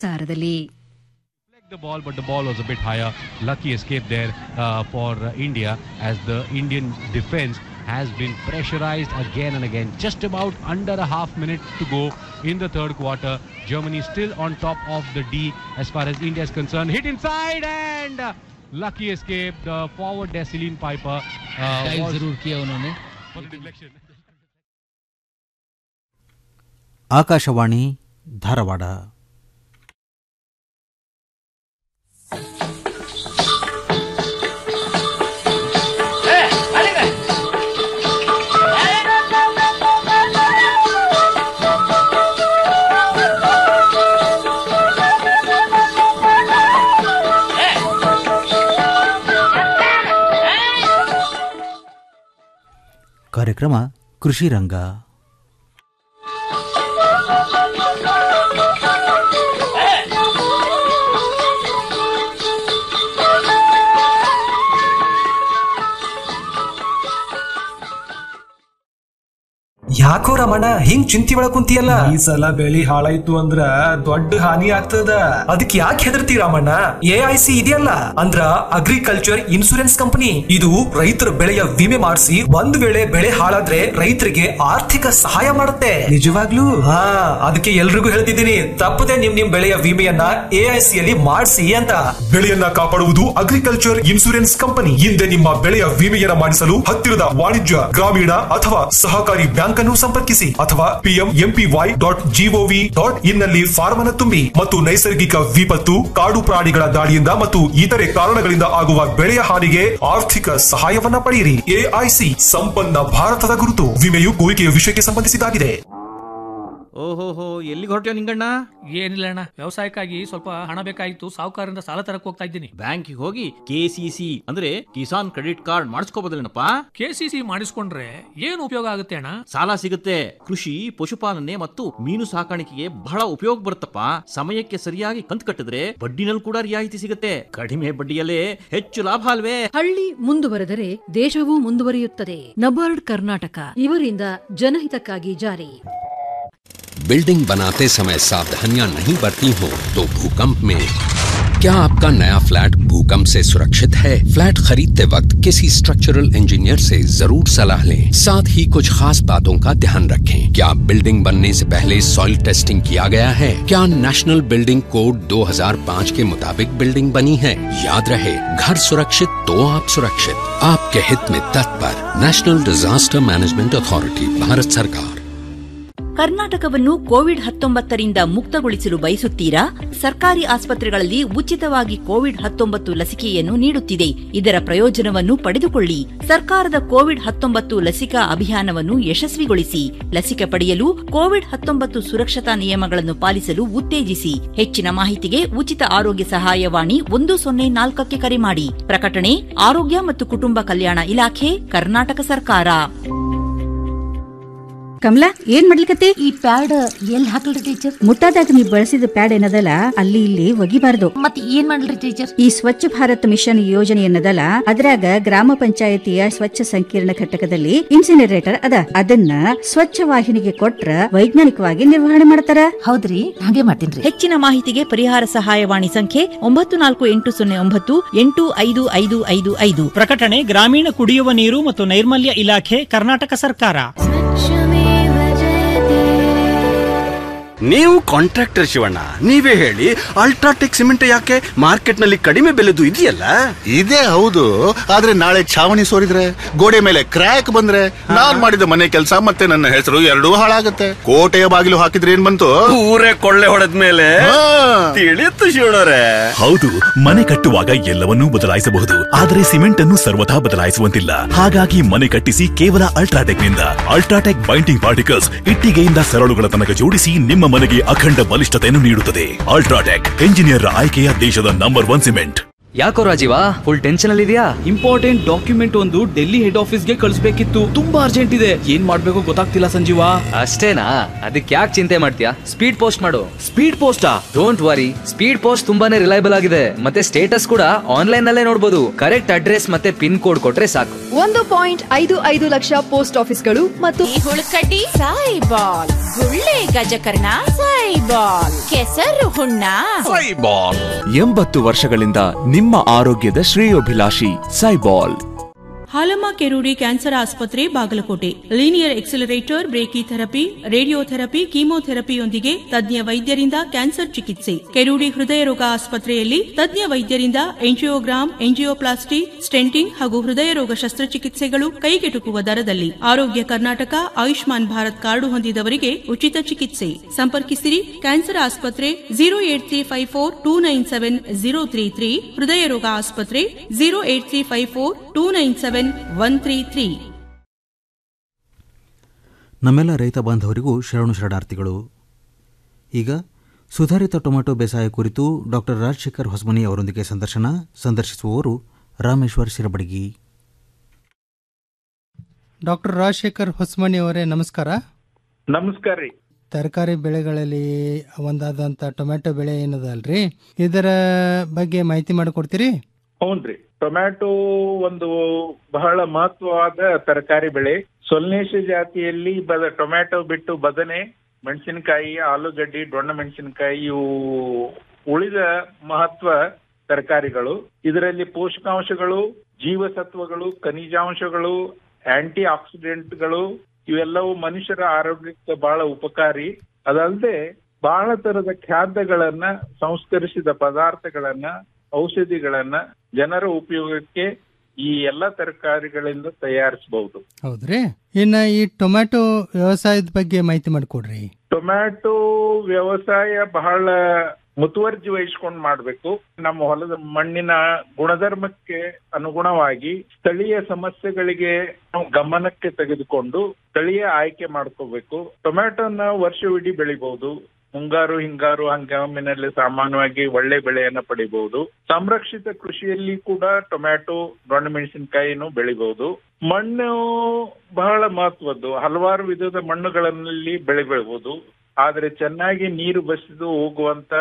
ಸಾರದಲ್ಲಿ the ball, but the ball was a bit higher. Lucky escape there uh, for uh, India as the Indian defense has been pressurized again and again. Just about under a half minute to go in the third quarter. Germany still on top of the D as far as India is concerned. Hit inside and uh, lucky escape. The forward there, Celine Piper, uh, dive was जरूर किया उन्होंने for the deflection. Akashvani Dharwad ಕಾರ್ಯಕ್ರಮ ಕೃಷಿ ರಂಗ ಯಾಕೋ ರಮಣ ಹಿಂಗ್ ಚಿಂತಿ ಒಳಗ್ ಕುಂತಿಯಲ್ಲ ಈ ಸಲ ಬೆಳಿ ಹಾಳಾಯ್ತು ಅಂದ್ರ ದೊಡ್ಡ ಹಾನಿ ಆಗ್ತದ ಅದಕ್ಕೆ ಯಾಕೆ ಹೆದರ್ತಿ ರಾಮಣ್ಣ ಎ ಐ ಸಿ ಇದೆಯಲ್ಲ ಅಂದ್ರ ಅಗ್ರಿಕಲ್ಚರ್ ಇನ್ಸೂರೆನ್ಸ್ ಕಂಪನಿ ಇದು ರೈತರ ಬೆಳೆಯ ವಿಮೆ ಮಾಡಿಸಿ ಒಂದ್ ವೇಳೆ ಬೆಳೆ ಹಾಳಾದ್ರೆ ರೈತರಿಗೆ ಆರ್ಥಿಕ ಸಹಾಯ ಮಾಡುತ್ತೆ ನಿಜವಾಗ್ಲೂ ಹಾ ಅದಕ್ಕೆ ಎಲ್ರಿಗೂ ಹೇಳ್ತಿದ್ದೀನಿ ತಪ್ಪದೆ ನಿಮ್ ನಿಮ್ ಬೆಳೆಯ ವಿಮೆಯನ್ನ ಎ ಐ ಸಿ ಅಲ್ಲಿ ಮಾಡಿಸಿ ಅಂತ ಬೆಳೆಯನ್ನ ಕಾಪಾಡುವುದು ಅಗ್ರಿಕಲ್ಚರ್ ಇನ್ಸೂರೆನ್ಸ್ ಕಂಪನಿ ಹಿಂದೆ ನಿಮ್ಮ ಬೆಳೆಯ ವಿಮೆಯನ್ನ ಮಾಡಿಸಲು ಹತ್ತಿರದ ವಾಣಿಜ್ಯ ಗ್ರಾಮೀಣ ಅಥವಾ ಸಹಕಾರಿ ಬ್ಯಾಂಕ್ ಅನ್ನು ಸಂಪರ್ಕಿಸಿ ಅಥವಾ PM MPY dot gov dot in ನಲ್ಲಿ ಫಾರ್ಮ್ ಅನ್ನು ತುಂಬಿ ಮತ್ತು ನೈಸರ್ಗಿಕ ವಿಪತ್ತು ಕಾಡು ಪ್ರಾಣಿಗಳ ದಾಳಿಯಿಂದ ಮತ್ತು ಇತರೆ ಕಾರಣಗಳಿಂದ ಆಗುವ ಬೆಳೆಯ ಹಾನಿಗೆ ಆರ್ಥಿಕ ಸಹಾಯವನ್ನ ಪಡೆಯಿರಿ ಎಐಸಿ ಸಂಪನ್ನ ಭಾರತದ ಗುರುತು ವಿಮೆಯು ಕೋರಿಕೆಯ ವಿಷಯಕ್ಕೆ ಸಂಬಂಧಿಸಿದ್ದಾಗಿದೆ ಓಹೋಹೋ ಎಲ್ಲಿಗೆ ಹೊರಟ್ಯೋ ನಿಂಗಣ್ಣ ಏನಿಲ್ಲ ಅಣ್ಣ ವ್ಯವಸಾಯಕ್ಕಾಗಿ ಸ್ವಲ್ಪ ಹಣ ಬೇಕಾಗಿತ್ತು ಸಾಹುಕಾರರಿಂದ ಸಾಲ ತರಕ್ ಹೋಗ್ತಾ ಇದ್ದೀನಿ ಬ್ಯಾಂಕಿಗೆ ಹೋಗಿ ಕೆಸಿಸಿ ಅಂದ್ರೆ ಕಿಸಾನ್ ಕ್ರೆಡಿಟ್ ಕಾರ್ಡ್ ಮಾಡಿಸ್ಕೋಬೋದಲ್ಲೇನಪ್ಪ ಕೆ ಸಿ ಸಿ ಮಾಡಿಸ್ಕೊಂಡ್ರೆ ಏನು ಉಪಯೋಗ ಆಗುತ್ತೆ ಅಣ್ಣ ಸಾಲ ಸಿಗುತ್ತೆ ಕೃಷಿ ಪಶುಪಾಲನೆ ಮತ್ತು ಮೀನು ಸಾಕಾಣಿಕೆಗೆ ಬಹಳ ಉಪಯೋಗ ಬರುತ್ತಪ್ಪ ಸಮಯಕ್ಕೆ ಸರಿಯಾಗಿ ಕಂತು ಕಟ್ಟಿದ್ರೆ ಬಡ್ಡಿನಲ್ಲಿ ಕೂಡ ರಿಯಾಯಿತಿ ಸಿಗುತ್ತೆ ಕಡಿಮೆ ಬಡ್ಡಿಯಲ್ಲೇ ಹೆಚ್ಚು ಲಾಭ ಅಲ್ವೇ ಹಳ್ಳಿ ಮುಂದುವರೆದರೆ ದೇಶವೂ ಮುಂದುವರಿಯುತ್ತದೆ ನಬಾರ್ಡ್ ಕರ್ನಾಟಕ ಇವರಿಂದ ಜನಹಿತಕ್ಕಾಗಿ ಜಾರಿ बिल्डिंग बनाते समय सावधानियां नहीं बरती हो तो भूकंप में क्या आपका नया फ्लैट भूकंप से सुरक्षित है फ्लैट खरीदते वक्त किसी स्ट्रक्चरल इंजीनियर से जरूर सलाह लें साथ ही कुछ खास बातों का ध्यान रखें क्या बिल्डिंग बनने से पहले सॉइल टेस्टिंग किया गया है क्या नेशनल बिल्डिंग कोड 2005 के मुताबिक बिल्डिंग बनी है याद रहे घर सुरक्षित तो आप सुरक्षित आपके हित में तत्पर national disaster management authority Bharat सरकार ಕರ್ನಾಟಕವನ್ನು ಕೋವಿಡ್ ಹತ್ತೊಂಬತ್ತರಿಂದ ಮುಕ್ತಗೊಳಿಸಲು ಬಯಸುತ್ತೀರಾ ಸರ್ಕಾರಿ ಆಸ್ಪತ್ರೆಗಳಲ್ಲಿ ಉಚಿತವಾಗಿ ಕೋವಿಡ್ ಹತ್ತೊಂಬತ್ತು ಲಸಿಕೆಯನ್ನು ನೀಡುತ್ತಿದೆ ಇದರ ಪ್ರಯೋಜನವನ್ನು ಪಡೆದುಕೊಳ್ಳಿ ಸರ್ಕಾರದ ಕೋವಿಡ್ ಹತ್ತೊಂಬತ್ತು ಲಸಿಕಾ ಅಭಿಯಾನವನ್ನು ಯಶಸ್ವಿಗೊಳಿಸಿ ಲಸಿಕೆ ಪಡೆಯಲು ಕೋವಿಡ್ ಹತ್ತೊಂಬತ್ತು ಸುರಕ್ಷತಾ ನಿಯಮಗಳನ್ನು ಪಾಲಿಸಲು ಉತ್ತೇಜಿಸಿ ಹೆಚ್ಚಿನ ಮಾಹಿತಿಗೆ ಉಚಿತ ಆರೋಗ್ಯ ಸಹಾಯವಾಣಿ ಒಂದು ಸೊನ್ನೆ ನಾಲ್ಕಕ್ಕೆ ಕರೆ ಮಾಡಿ ಪ್ರಕಟಣೆ ಆರೋಗ್ಯ ಮತ್ತು ಕುಟುಂಬ ಕಲ್ಯಾಣ ಇಲಾಖೆ ಕರ್ನಾಟಕ ಸರ್ಕಾರ ಕಮಲಾ ಏನ್ ಮಾಡ್ಲಿಕತ್ತಿ ಈ ಪ್ಯಾಡ್ ಎಲ್ಲಿ ಹಾಕಲ್ರಿ ಟೀಚರ್ ಮುಟ್ಟಾದಾಗ ನೀ ಬಳಸಿದ ಪ್ಯಾಡ್ ಏನದಲ್ಲ ಅಲ್ಲಿ ಇಲ್ಲಿ ಒಗಿಬಾರ್ದು ಮತ್ ಏನ್ ಮಾಡ್ಲಿ ಟೀಚರ್ ಈ ಸ್ವಚ್ಛ ಭಾರತ್ ಮಿಷನ್ ಯೋಜನೆ ಏನದಲ್ಲ ಅದ್ರಾಗ ಗ್ರಾಮ ಪಂಚಾಯತಿಯ ಸ್ವಚ್ಛ ಸಂಕೀರ್ಣ ಘಟಕದಲ್ಲಿ ಇನ್ಸಿನರೇಟರ್ ಅದ ಅದನ್ನ ಸ್ವಚ್ಛ ವಾಹಿನಿಗೆ ಕೊಟ್ರ ವೈಜ್ಞಾನಿಕವಾಗಿ ನಿರ್ವಹಣೆ ಮಾಡ್ತಾರ ಹೌದ್ರಿ ಹಾಗೆ ಮಾಡ್ತೀನ್ರಿ ಹೆಚ್ಚಿನ ಮಾಹಿತಿಗೆ ಪರಿಹಾರ ಸಹಾಯವಾಣಿ ಸಂಖ್ಯೆ ಒಂಬತ್ತು ನಾಲ್ಕು ಎಂಟು ಸೊನ್ನೆ ಒಂಬತ್ತು ಎಂಟು ಐದು ಐದು ಐದು ಐದು ಪ್ರಕಟಣೆ ಗ್ರಾಮೀಣ ಕುಡಿಯುವ ನೀರು ಮತ್ತು ನೈರ್ಮಲ್ಯ ಇಲಾಖೆ ಕರ್ನಾಟಕ ಸರ್ಕಾರ ನೀವು ಕಾಂಟ್ರಾಕ್ಟರ್ ಶಿವಣ್ಣ ನೀವೇ ಹೇಳಿ ಅಲ್ಟ್ರಾಟೆಕ್ ಸಿಮೆಂಟ್ ಯಾಕೆ ಮಾರ್ಕೆಟ್ ನಲ್ಲಿ ಕಡಿಮೆ ಬೆಲೆದು ಇದೆಯಲ್ಲ ಇದೇ ಹೌದು ಆದ್ರೆ ನಾಳೆ ಛಾವಣಿ ಸೋರಿದ್ರೆ ಗೋಡೆ ಮೇಲೆ ಕ್ರ್ಯಾಕ್ ಬಂದ್ರೆ ನಾನ್ ಮಾಡಿದ ಮನೆ ಕೆಲಸ ಮತ್ತೆ ನನ್ನ ಹೆಸರು ಎರಡೂ ಹಾಳಾಗತ್ತೆ ಕೋಟೆಯ ಬಾಗಿಲು ಹಾಕಿದ್ರೆ ಏನ್ ಬಂತು ಊರೇ ಕೊಳ್ಳೆ ಹೊಡೆದ ಮೇಲೆ ತಿಳಿಯುತ್ತು ಶಿವಣ್ಣರೇ ಹೌದು ಮನೆ ಕಟ್ಟುವಾಗ ಎಲ್ಲವನ್ನೂ ಬದಲಾಯಿಸಬಹುದು ಆದರೆ ಸಿಮೆಂಟ್ ಅನ್ನು ಸರ್ವಥಾ ಬದಲಾಯಿಸುವಂತಿಲ್ಲ ಹಾಗಾಗಿ ಮನೆ ಕಟ್ಟಿಸಿ ಕೇವಲ ಅಲ್ಟ್ರಾಟೆಕ್ ನಿಂದ ಅಲ್ಟ್ರಾಟೆಕ್ ಬೈಂಡಿಂಗ್ ಪಾರ್ಟಿಕಲ್ಸ್ ಇಟ್ಟಿಗೆಯಿಂದ ಸರಳುಗಳ ತನಕ ಜೋಡಿಸಿ ನಿಮ್ಮ ಮನೆಗೆ ಅಖಂಡ ಬಲಿಷ್ಠತೆಯನ್ನು ನೀಡುತ್ತದೆ ಅಲ್ಟ್ರಾಟೆಕ್ ಎಂಜಿನಿಯರ್ ಆಯ್ಕೆಯ ದೇಶದ ನಂಬರ್ ಒನ್ ಸಿಮೆಂಟ್ ಯಾಕೋ ರಾಜೀವ ಫುಲ್ ಟೆನ್ಷನ್ ಅಲ್ಲಿ ಇದೆಯಾ ಇಂಪಾರ್ಟೆಂಟ್ ಡಾಕ್ಯುಮೆಂಟ್ ಒಂದು ಡೆಲ್ಲಿ ಹೆಡ್ ಆಫೀಸ್ಗೆ ಕಳಿಸ್ಬೇಕಿತ್ತು ತುಂಬಾ ಅರ್ಜೆಂಟ್ ಇದೆ ಏನ್ ಮಾಡ್ಬೇಕು ಗೊತ್ತಾಗ್ತಿಲ್ಲ ಸಂಜೀವ ಅಷ್ಟೇನಾ ಅದಕ್ಕೆ ಯಾಕೆ ಚಿಂತೆ ಮಾಡ್ತೀಯಾ ಸ್ಪೀಡ್ ಪೋಸ್ಟ್ ಮಾಡು ಸ್ಪೀಡ್ ಪೋಸ್ಟಾ ಡೋಂಟ್ ವರಿ ಸ್ಪೀಡ್ ಪೋಸ್ಟ್ ತುಂಬಾನೇ ರಿಲಯಬಲ್ ಆಗಿದೆ ಮತ್ತೆ ಸ್ಟೇಟಸ್ ಕೂಡ ಆನ್ಲೈನ್ ನಲ್ಲೇ ನೋಡಬಹುದು ಕರೆಕ್ಟ್ ಅಡ್ರೆಸ್ ಮತ್ತೆ ಪಿನ್ ಕೋಡ್ ಕೊಟ್ರೆ ಸಾಕು ಒಂದು ಪಾಯಿಂಟ್ ಐದು ಐದು ಲಕ್ಷ ಪೋಸ್ಟ್ ಆಫೀಸ್ಗಳು ಮತ್ತು ಹುಳುಕಡ್ಡಿ ಸಾಯಿಬಾಲ್ ಗುಳ್ಳೆ ಗಜಕರ್ಣ ಸಾಯಿಬಾಲ್ ಕೆಸರು ಹುಣ್ಣ ಎಂಬತ್ತು ವರ್ಷಗಳಿಂದ ನಿಮ್ಮ ಆರೋಗ್ಯದ ಶ್ರೇಯೋಭಿಲಾಷಿ ಸೈಬಾಲ್ ಹಾಲಮ್ಮ ಕೆರೂಡಿ ಕ್ಯಾನ್ಸರ್ ಆಸ್ಪತ್ರೆ Bagalkote linear accelerator brachytherapy radiotherapy ಕೀಮೋಥೆರಪಿಯೊಂದಿಗೆ ತಜ್ಞ ವೈದ್ಯರಿಂದ ಕ್ಯಾನ್ಸರ್ ಚಿಕಿತ್ಸೆ ಕೆರೂಡಿ ಹೃದಯ ರೋಗ ಆಸ್ಪತ್ರೆಯಲ್ಲಿ ತಜ್ಞ ವೈದ್ಯರಿಂದ ಎಂಜಿಯೋಗ್ರಾಮ್ ಎಂಜಿಯೋಪ್ಲಾಸ್ಟಿ ಸ್ಟೆಂಟಿಂಗ್ ಹಾಗೂ ಹೃದಯ ರೋಗ ಶಸ್ತ್ರಚಿಕಿತ್ಸೆಗಳು ಕೈಗೆಟುಕುವ ದರದಲ್ಲಿ ಆರೋಗ್ಯ ಕರ್ನಾಟಕ ಆಯುಷ್ಮಾನ್ ಭಾರತ್ ಕಾರ್ಡು ಹೊಂದಿದವರಿಗೆ ಉಚಿತ ಚಿಕಿತ್ಸೆ ಸಂಪರ್ಕಿಸಿರಿ ಕ್ಯಾನ್ಸರ್ ಆಸ್ಪತ್ರೆ zero eight three five four two nine seven zero three three ಹೃದಯ ರೋಗ ಆಸ್ಪತ್ರೆ zero eight three five four two nine seven one three three ನಮ್ಮೆಲ್ಲ ರೈತ ಬಾಂಧವರಿಗೂ ಶರಣು ಶರಣಾರ್ಥಿಗಳು ಈಗ ಸುಧಾರಿತ ಟೊಮೆಟೊ ಬೇಸಾಯ ಕುರಿತು ಡಾಕ್ಟರ್ ರಾಜಶೇಖರ್ ಹೊಸಮನಿ ಅವರೊಂದಿಗೆ ಸಂದರ್ಶನ ಸಂದರ್ಶಿಸುವವರು ರಾಮೇಶ್ವರ್ ಶಿರಬಡಗಿ ಡಾಕ್ಟರ್ ರಾಜಶೇಖರ್ ಹೊಸಮನಿ ಅವರೇ ನಮಸ್ಕಾರ ನಮಸ್ಕಾರ ರೀ ತರಕಾರಿ ಬೆಳೆಗಳಲ್ಲಿ ಒಂದಾದಂಥ ಟೊಮೆಟೊ ಬೆಳೆ ಏನದಲ್ರಿ ಇದರ ಬಗ್ಗೆ ಮಾಹಿತಿ ಮಾಡಿಕೊಡ್ತೀರಿ ಹೌನ್ರಿ ಟೊಮ್ಯಾಟೊ ಒಂದು ಬಹಳ ಮಹತ್ವವಾದ ತರಕಾರಿ ಬೆಳೆ ಸೊಲ್ನೇಶ ಜಾತಿಯಲ್ಲಿ ಬದ ಟೊಮ್ಯಾಟೊ ಬಿಟ್ಟು ಬದನೆ ಮೆಣಸಿನಕಾಯಿ ಆಲೂಗಡ್ಡಿ ಡೊಣ್ಣ ಮೆಣಸಿನಕಾಯಿ ಇವು ಉಳಿದ ಮಹತ್ವ ತರಕಾರಿಗಳು ಇದರಲ್ಲಿ ಪೋಷಕಾಂಶಗಳು ಜೀವಸತ್ವಗಳು ಖನಿಜಾಂಶಗಳು ಆಂಟಿ ಆಕ್ಸಿಡೆಂಟ್ಗಳು ಇವೆಲ್ಲವೂ ಮನುಷ್ಯರ ಆರೋಗ್ಯಕ್ಕೆ ಬಹಳ ಉಪಕಾರಿ ಅದಲ್ಲದೆ ಬಹಳ ತರದ ಖಾದ್ಯಗಳನ್ನ ಸಂಸ್ಕರಿಸಿದ ಪದಾರ್ಥಗಳನ್ನ ಔಷಧಿಗಳನ್ನ ಜನರ ಉಪಯೋಗಕ್ಕೆ ಈ ಎಲ್ಲ ತರಕಾರಿಗಳಿಂದ ತಯಾರಿಸಬಹುದು ಹೌದ್ರಿ ಇನ್ನ ಈ ಟೊಮ್ಯಾಟೊ ವ್ಯವಸಾಯದ ಬಗ್ಗೆ ಮಾಹಿತಿ ಮಾಡಿಕೊಡ್ರಿ ಟೊಮ್ಯಾಟೊ ವ್ಯವಸಾಯ ಬಹಳ ಮುತುವರ್ಜಿ ವಹಿಸ್ಕೊಂಡು ಮಾಡ್ಬೇಕು ನಮ್ಮ ಹೊಲದ ಮಣ್ಣಿನ ಗುಣಧರ್ಮಕ್ಕೆ ಅನುಗುಣವಾಗಿ ಸ್ಥಳೀಯ ಸಮಸ್ಯೆಗಳಿಗೆ ನಾವು ಗಮನಕ್ಕೆ ತೆಗೆದುಕೊಂಡು ಸ್ಥಳೀಯ ಆಯ್ಕೆ ಮಾಡ್ಕೋಬೇಕು ಟೊಮ್ಯಾಟೊನ ವರ್ಷವಿಡೀ ಬೆಳಿಬಹುದು ಮುಂಗಾರು ಹಿಂಗಾರು ಹಂಗಾಮಿನಲ್ಲಿ ಸಾಮಾನ್ಯವಾಗಿ ಒಳ್ಳೆ ಬೆಳೆಯನ್ನ ಪಡಿಬಹುದು ಸಂರಕ್ಷಿತ ಕೃಷಿಯಲ್ಲಿ ಕೂಡ ಟೊಮ್ಯಾಟೊ ಮೆಣಸಿನಕಾಯಿನೂ ಬೆಳಿಬಹುದು ಮಣ್ಣು ಬಹಳ ಮಹತ್ವದ್ದು ಹಲವಾರು ವಿಧದ ಮಣ್ಣುಗಳಲ್ಲಿ ಬೆಳೆ ಬೆಳಬಹುದು ಆದ್ರೆ ಚೆನ್ನಾಗಿ ನೀರು ಬಸಿದು ಹೋಗುವಂತ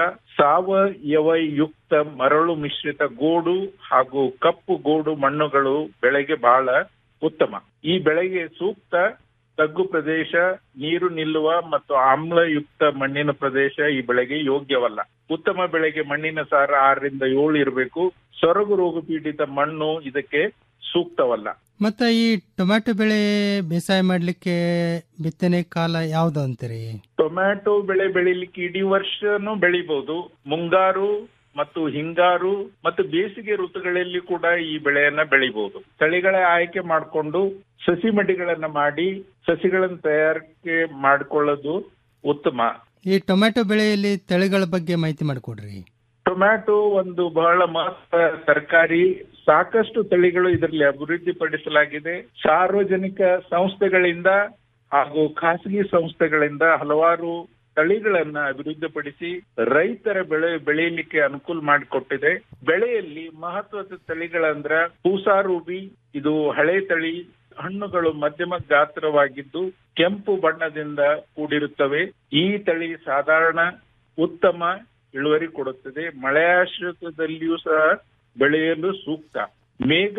ಸಾವಯವ ಯುಕ್ತ ಮರಳು ಮಿಶ್ರಿತ ಗೋಡು ಹಾಗೂ ಕಪ್ಪು ಗೋಡು ಮಣ್ಣುಗಳು ಬೆಳೆಗೆ ಬಹಳ ಉತ್ತಮ ಈ ಬೆಳೆಗೆ ಸೂಕ್ತ ತಗ್ಗು ಪ್ರದೇಶ ನೀರು ನಿಲ್ಲುವ ಮತ್ತು ಆಮ್ಲಯುಕ್ತ ಮಣ್ಣಿನ ಪ್ರದೇಶ ಈ ಬೆಳೆಗೆ ಯೋಗ್ಯವಲ್ಲ ಉತ್ತಮ ಬೆಳೆಗೆ ಮಣ್ಣಿನ ಸಾರ ಆರರಿಂದ ಏಳು ಇರಬೇಕು ಸೊರಗು ರೋಗ ಪೀಡಿತ ಮಣ್ಣು ಇದಕ್ಕೆ ಸೂಕ್ತವಲ್ಲ ಮತ್ತೆ ಈ ಟೊಮ್ಯಾಟೊ ಬೆಳೆ ಬೇಸಾಯ ಮಾಡ್ಲಿಕ್ಕೆ ಬಿತ್ತನೆ ಕಾಲ ಯಾವ್ದು ಅಂತೀರಿ ಟೊಮ್ಯಾಟೊ ಬೆಳೆ ಬೆಳಿಲಿಕ್ಕೆ ಇಡೀ ವರ್ಷನೂ ಬೆಳಿಬಹುದು ಮುಂಗಾರು ಮತ್ತು ಹಿಂಗಾರು ಮತ್ತು ಬೇಸಿಗೆ ಋತುಗಳಲ್ಲಿ ಕೂಡ ಈ ಬೆಳೆಯನ್ನ ಬೆಳಿಬಹುದು ತಳಿಗಳ ಆಯ್ಕೆ ಮಾಡಿಕೊಂಡು ಸಸಿ ಮಡಿಗಳನ್ನ ಮಾಡಿ ಸಸಿಗಳನ್ನ ತಯಾರಿಕೆ ಮಾಡಿಕೊಳ್ಳೋದು ಉತ್ತಮ ಈ ಟೊಮ್ಯಾಟೊ ಬೆಳೆಯಲ್ಲಿ ತಳಿಗಳ ಬಗ್ಗೆ ಮಾಹಿತಿ ಮಾಡಿಕೊಡ್ರಿ ಟೊಮ್ಯಾಟೊ ಒಂದು ಬಹಳ ಮಹತ್ವ ತರಕಾರಿ ಸಾಕಷ್ಟು ತಳಿಗಳು ಇದರಲ್ಲಿ ಅಭಿವೃದ್ಧಿಪಡಿಸಲಾಗಿದೆ ಸಾರ್ವಜನಿಕ ಸಂಸ್ಥೆಗಳಿಂದ ಹಾಗೂ ಖಾಸಗಿ ಸಂಸ್ಥೆಗಳಿಂದ ಹಲವಾರು ತಳಿಗಳನ್ನ ಅಭಿವೃದ್ಧಿಪಡಿಸಿ ರೈತರ ಬೆಳೆ ಬೆಳೆಯಲಿಕ್ಕೆ ಅನುಕೂಲ ಮಾಡಿಕೊಟ್ಟಿದೆ ಬೆಳೆಯಲ್ಲಿ ಮಹತ್ವದ ತಳಿಗಳಂದ್ರ ಪೂಸಾರೂಬಿ ಇದು ಹಳೆ ತಳಿ ಹಣ್ಣುಗಳು ಮಧ್ಯಮ ಗಾತ್ರವಾಗಿದ್ದು ಕೆಂಪು ಬಣ್ಣದಿಂದ ಕೂಡಿರುತ್ತವೆ ಈ ತಳಿ ಸಾಧಾರಣ ಉತ್ತಮ ಇಳುವರಿ ಕೊಡುತ್ತದೆ ಮಳೆಯಾಶ್ರಿತದಲ್ಲಿಯೂ ಸಹ ಬೆಳೆಯಲು ಸೂಕ್ತ ಮೇಘ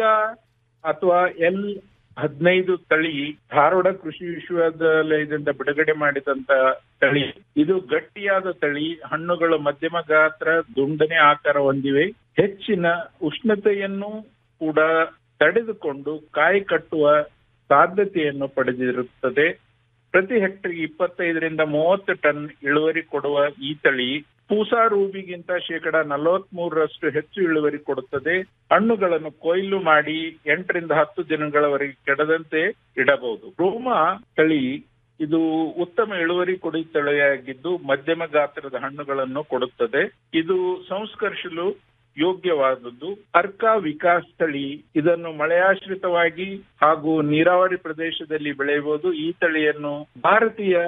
ಅಥವಾ ಎಲ್ ಹದಿನೈದು ತಳಿ ಧಾರವಾಡ ಕೃಷಿ ವಿಶ್ವವಿದ್ಯಾಲಯದಿಂದ ಬಿಡುಗಡೆ ಮಾಡಿದಂತ ತಳಿ ಇದು ಗಟ್ಟಿಯಾದ ತಳಿ ಹಣ್ಣುಗಳು ಮಧ್ಯಮ ಗಾತ್ರ ದುಂಡನೆ ಆಕಾರ ಹೊಂದಿವೆ ಹೆಚ್ಚಿನ ಉಷ್ಣತೆಯನ್ನು ಕೂಡ ತಡೆದುಕೊಂಡು ಕಾಯಿ ಕಟ್ಟುವ ಸಾಧ್ಯತೆಯನ್ನು ಪಡೆದಿರುತ್ತದೆ ಪ್ರತಿ ಹೆಕ್ಟರ್ ಇಪ್ಪತ್ತೈದರಿಂದ ಮೂವತ್ತು ಟನ್ ಇಳುವರಿ ಕೊಡುವ ಈ ತಳಿ ಪೂಸಾ ರೂಬಿಗಿಂತ ಶೇಕಡ ನಲವತ್ ಮೂರರಷ್ಟು ಹೆಚ್ಚು ಇಳುವರಿ ಕೊಡುತ್ತದೆ ಹಣ್ಣುಗಳನ್ನು ಕೊಯ್ಲು ಮಾಡಿ ಎಂಟರಿಂದ ಹತ್ತು ದಿನಗಳವರೆಗೆ ಕೆಡದಂತೆ ಇಡಬಹುದು ರೋಮ ತಳಿ ಇದು ಉತ್ತಮ ಇಳುವರಿ ಕೊಡಿ ತಳಿಯಾಗಿದ್ದು ಮಧ್ಯಮ ಗಾತ್ರದ ಹಣ್ಣುಗಳನ್ನು ಕೊಡುತ್ತದೆ ಇದು ಸಂಸ್ಕರಿಸಲು ಯೋಗ್ಯವಾದದ್ದು ಅರ್ಕ ವಿಕಾಸ್ ತಳಿ ಇದನ್ನು ಮಳೆಯಾಶ್ರಿತವಾಗಿ ಹಾಗೂ ನೀರಾವರಿ ಪ್ರದೇಶದಲ್ಲಿ ಬೆಳೆಯಬಹುದು ಈ ತಳಿಯನ್ನು ಭಾರತೀಯ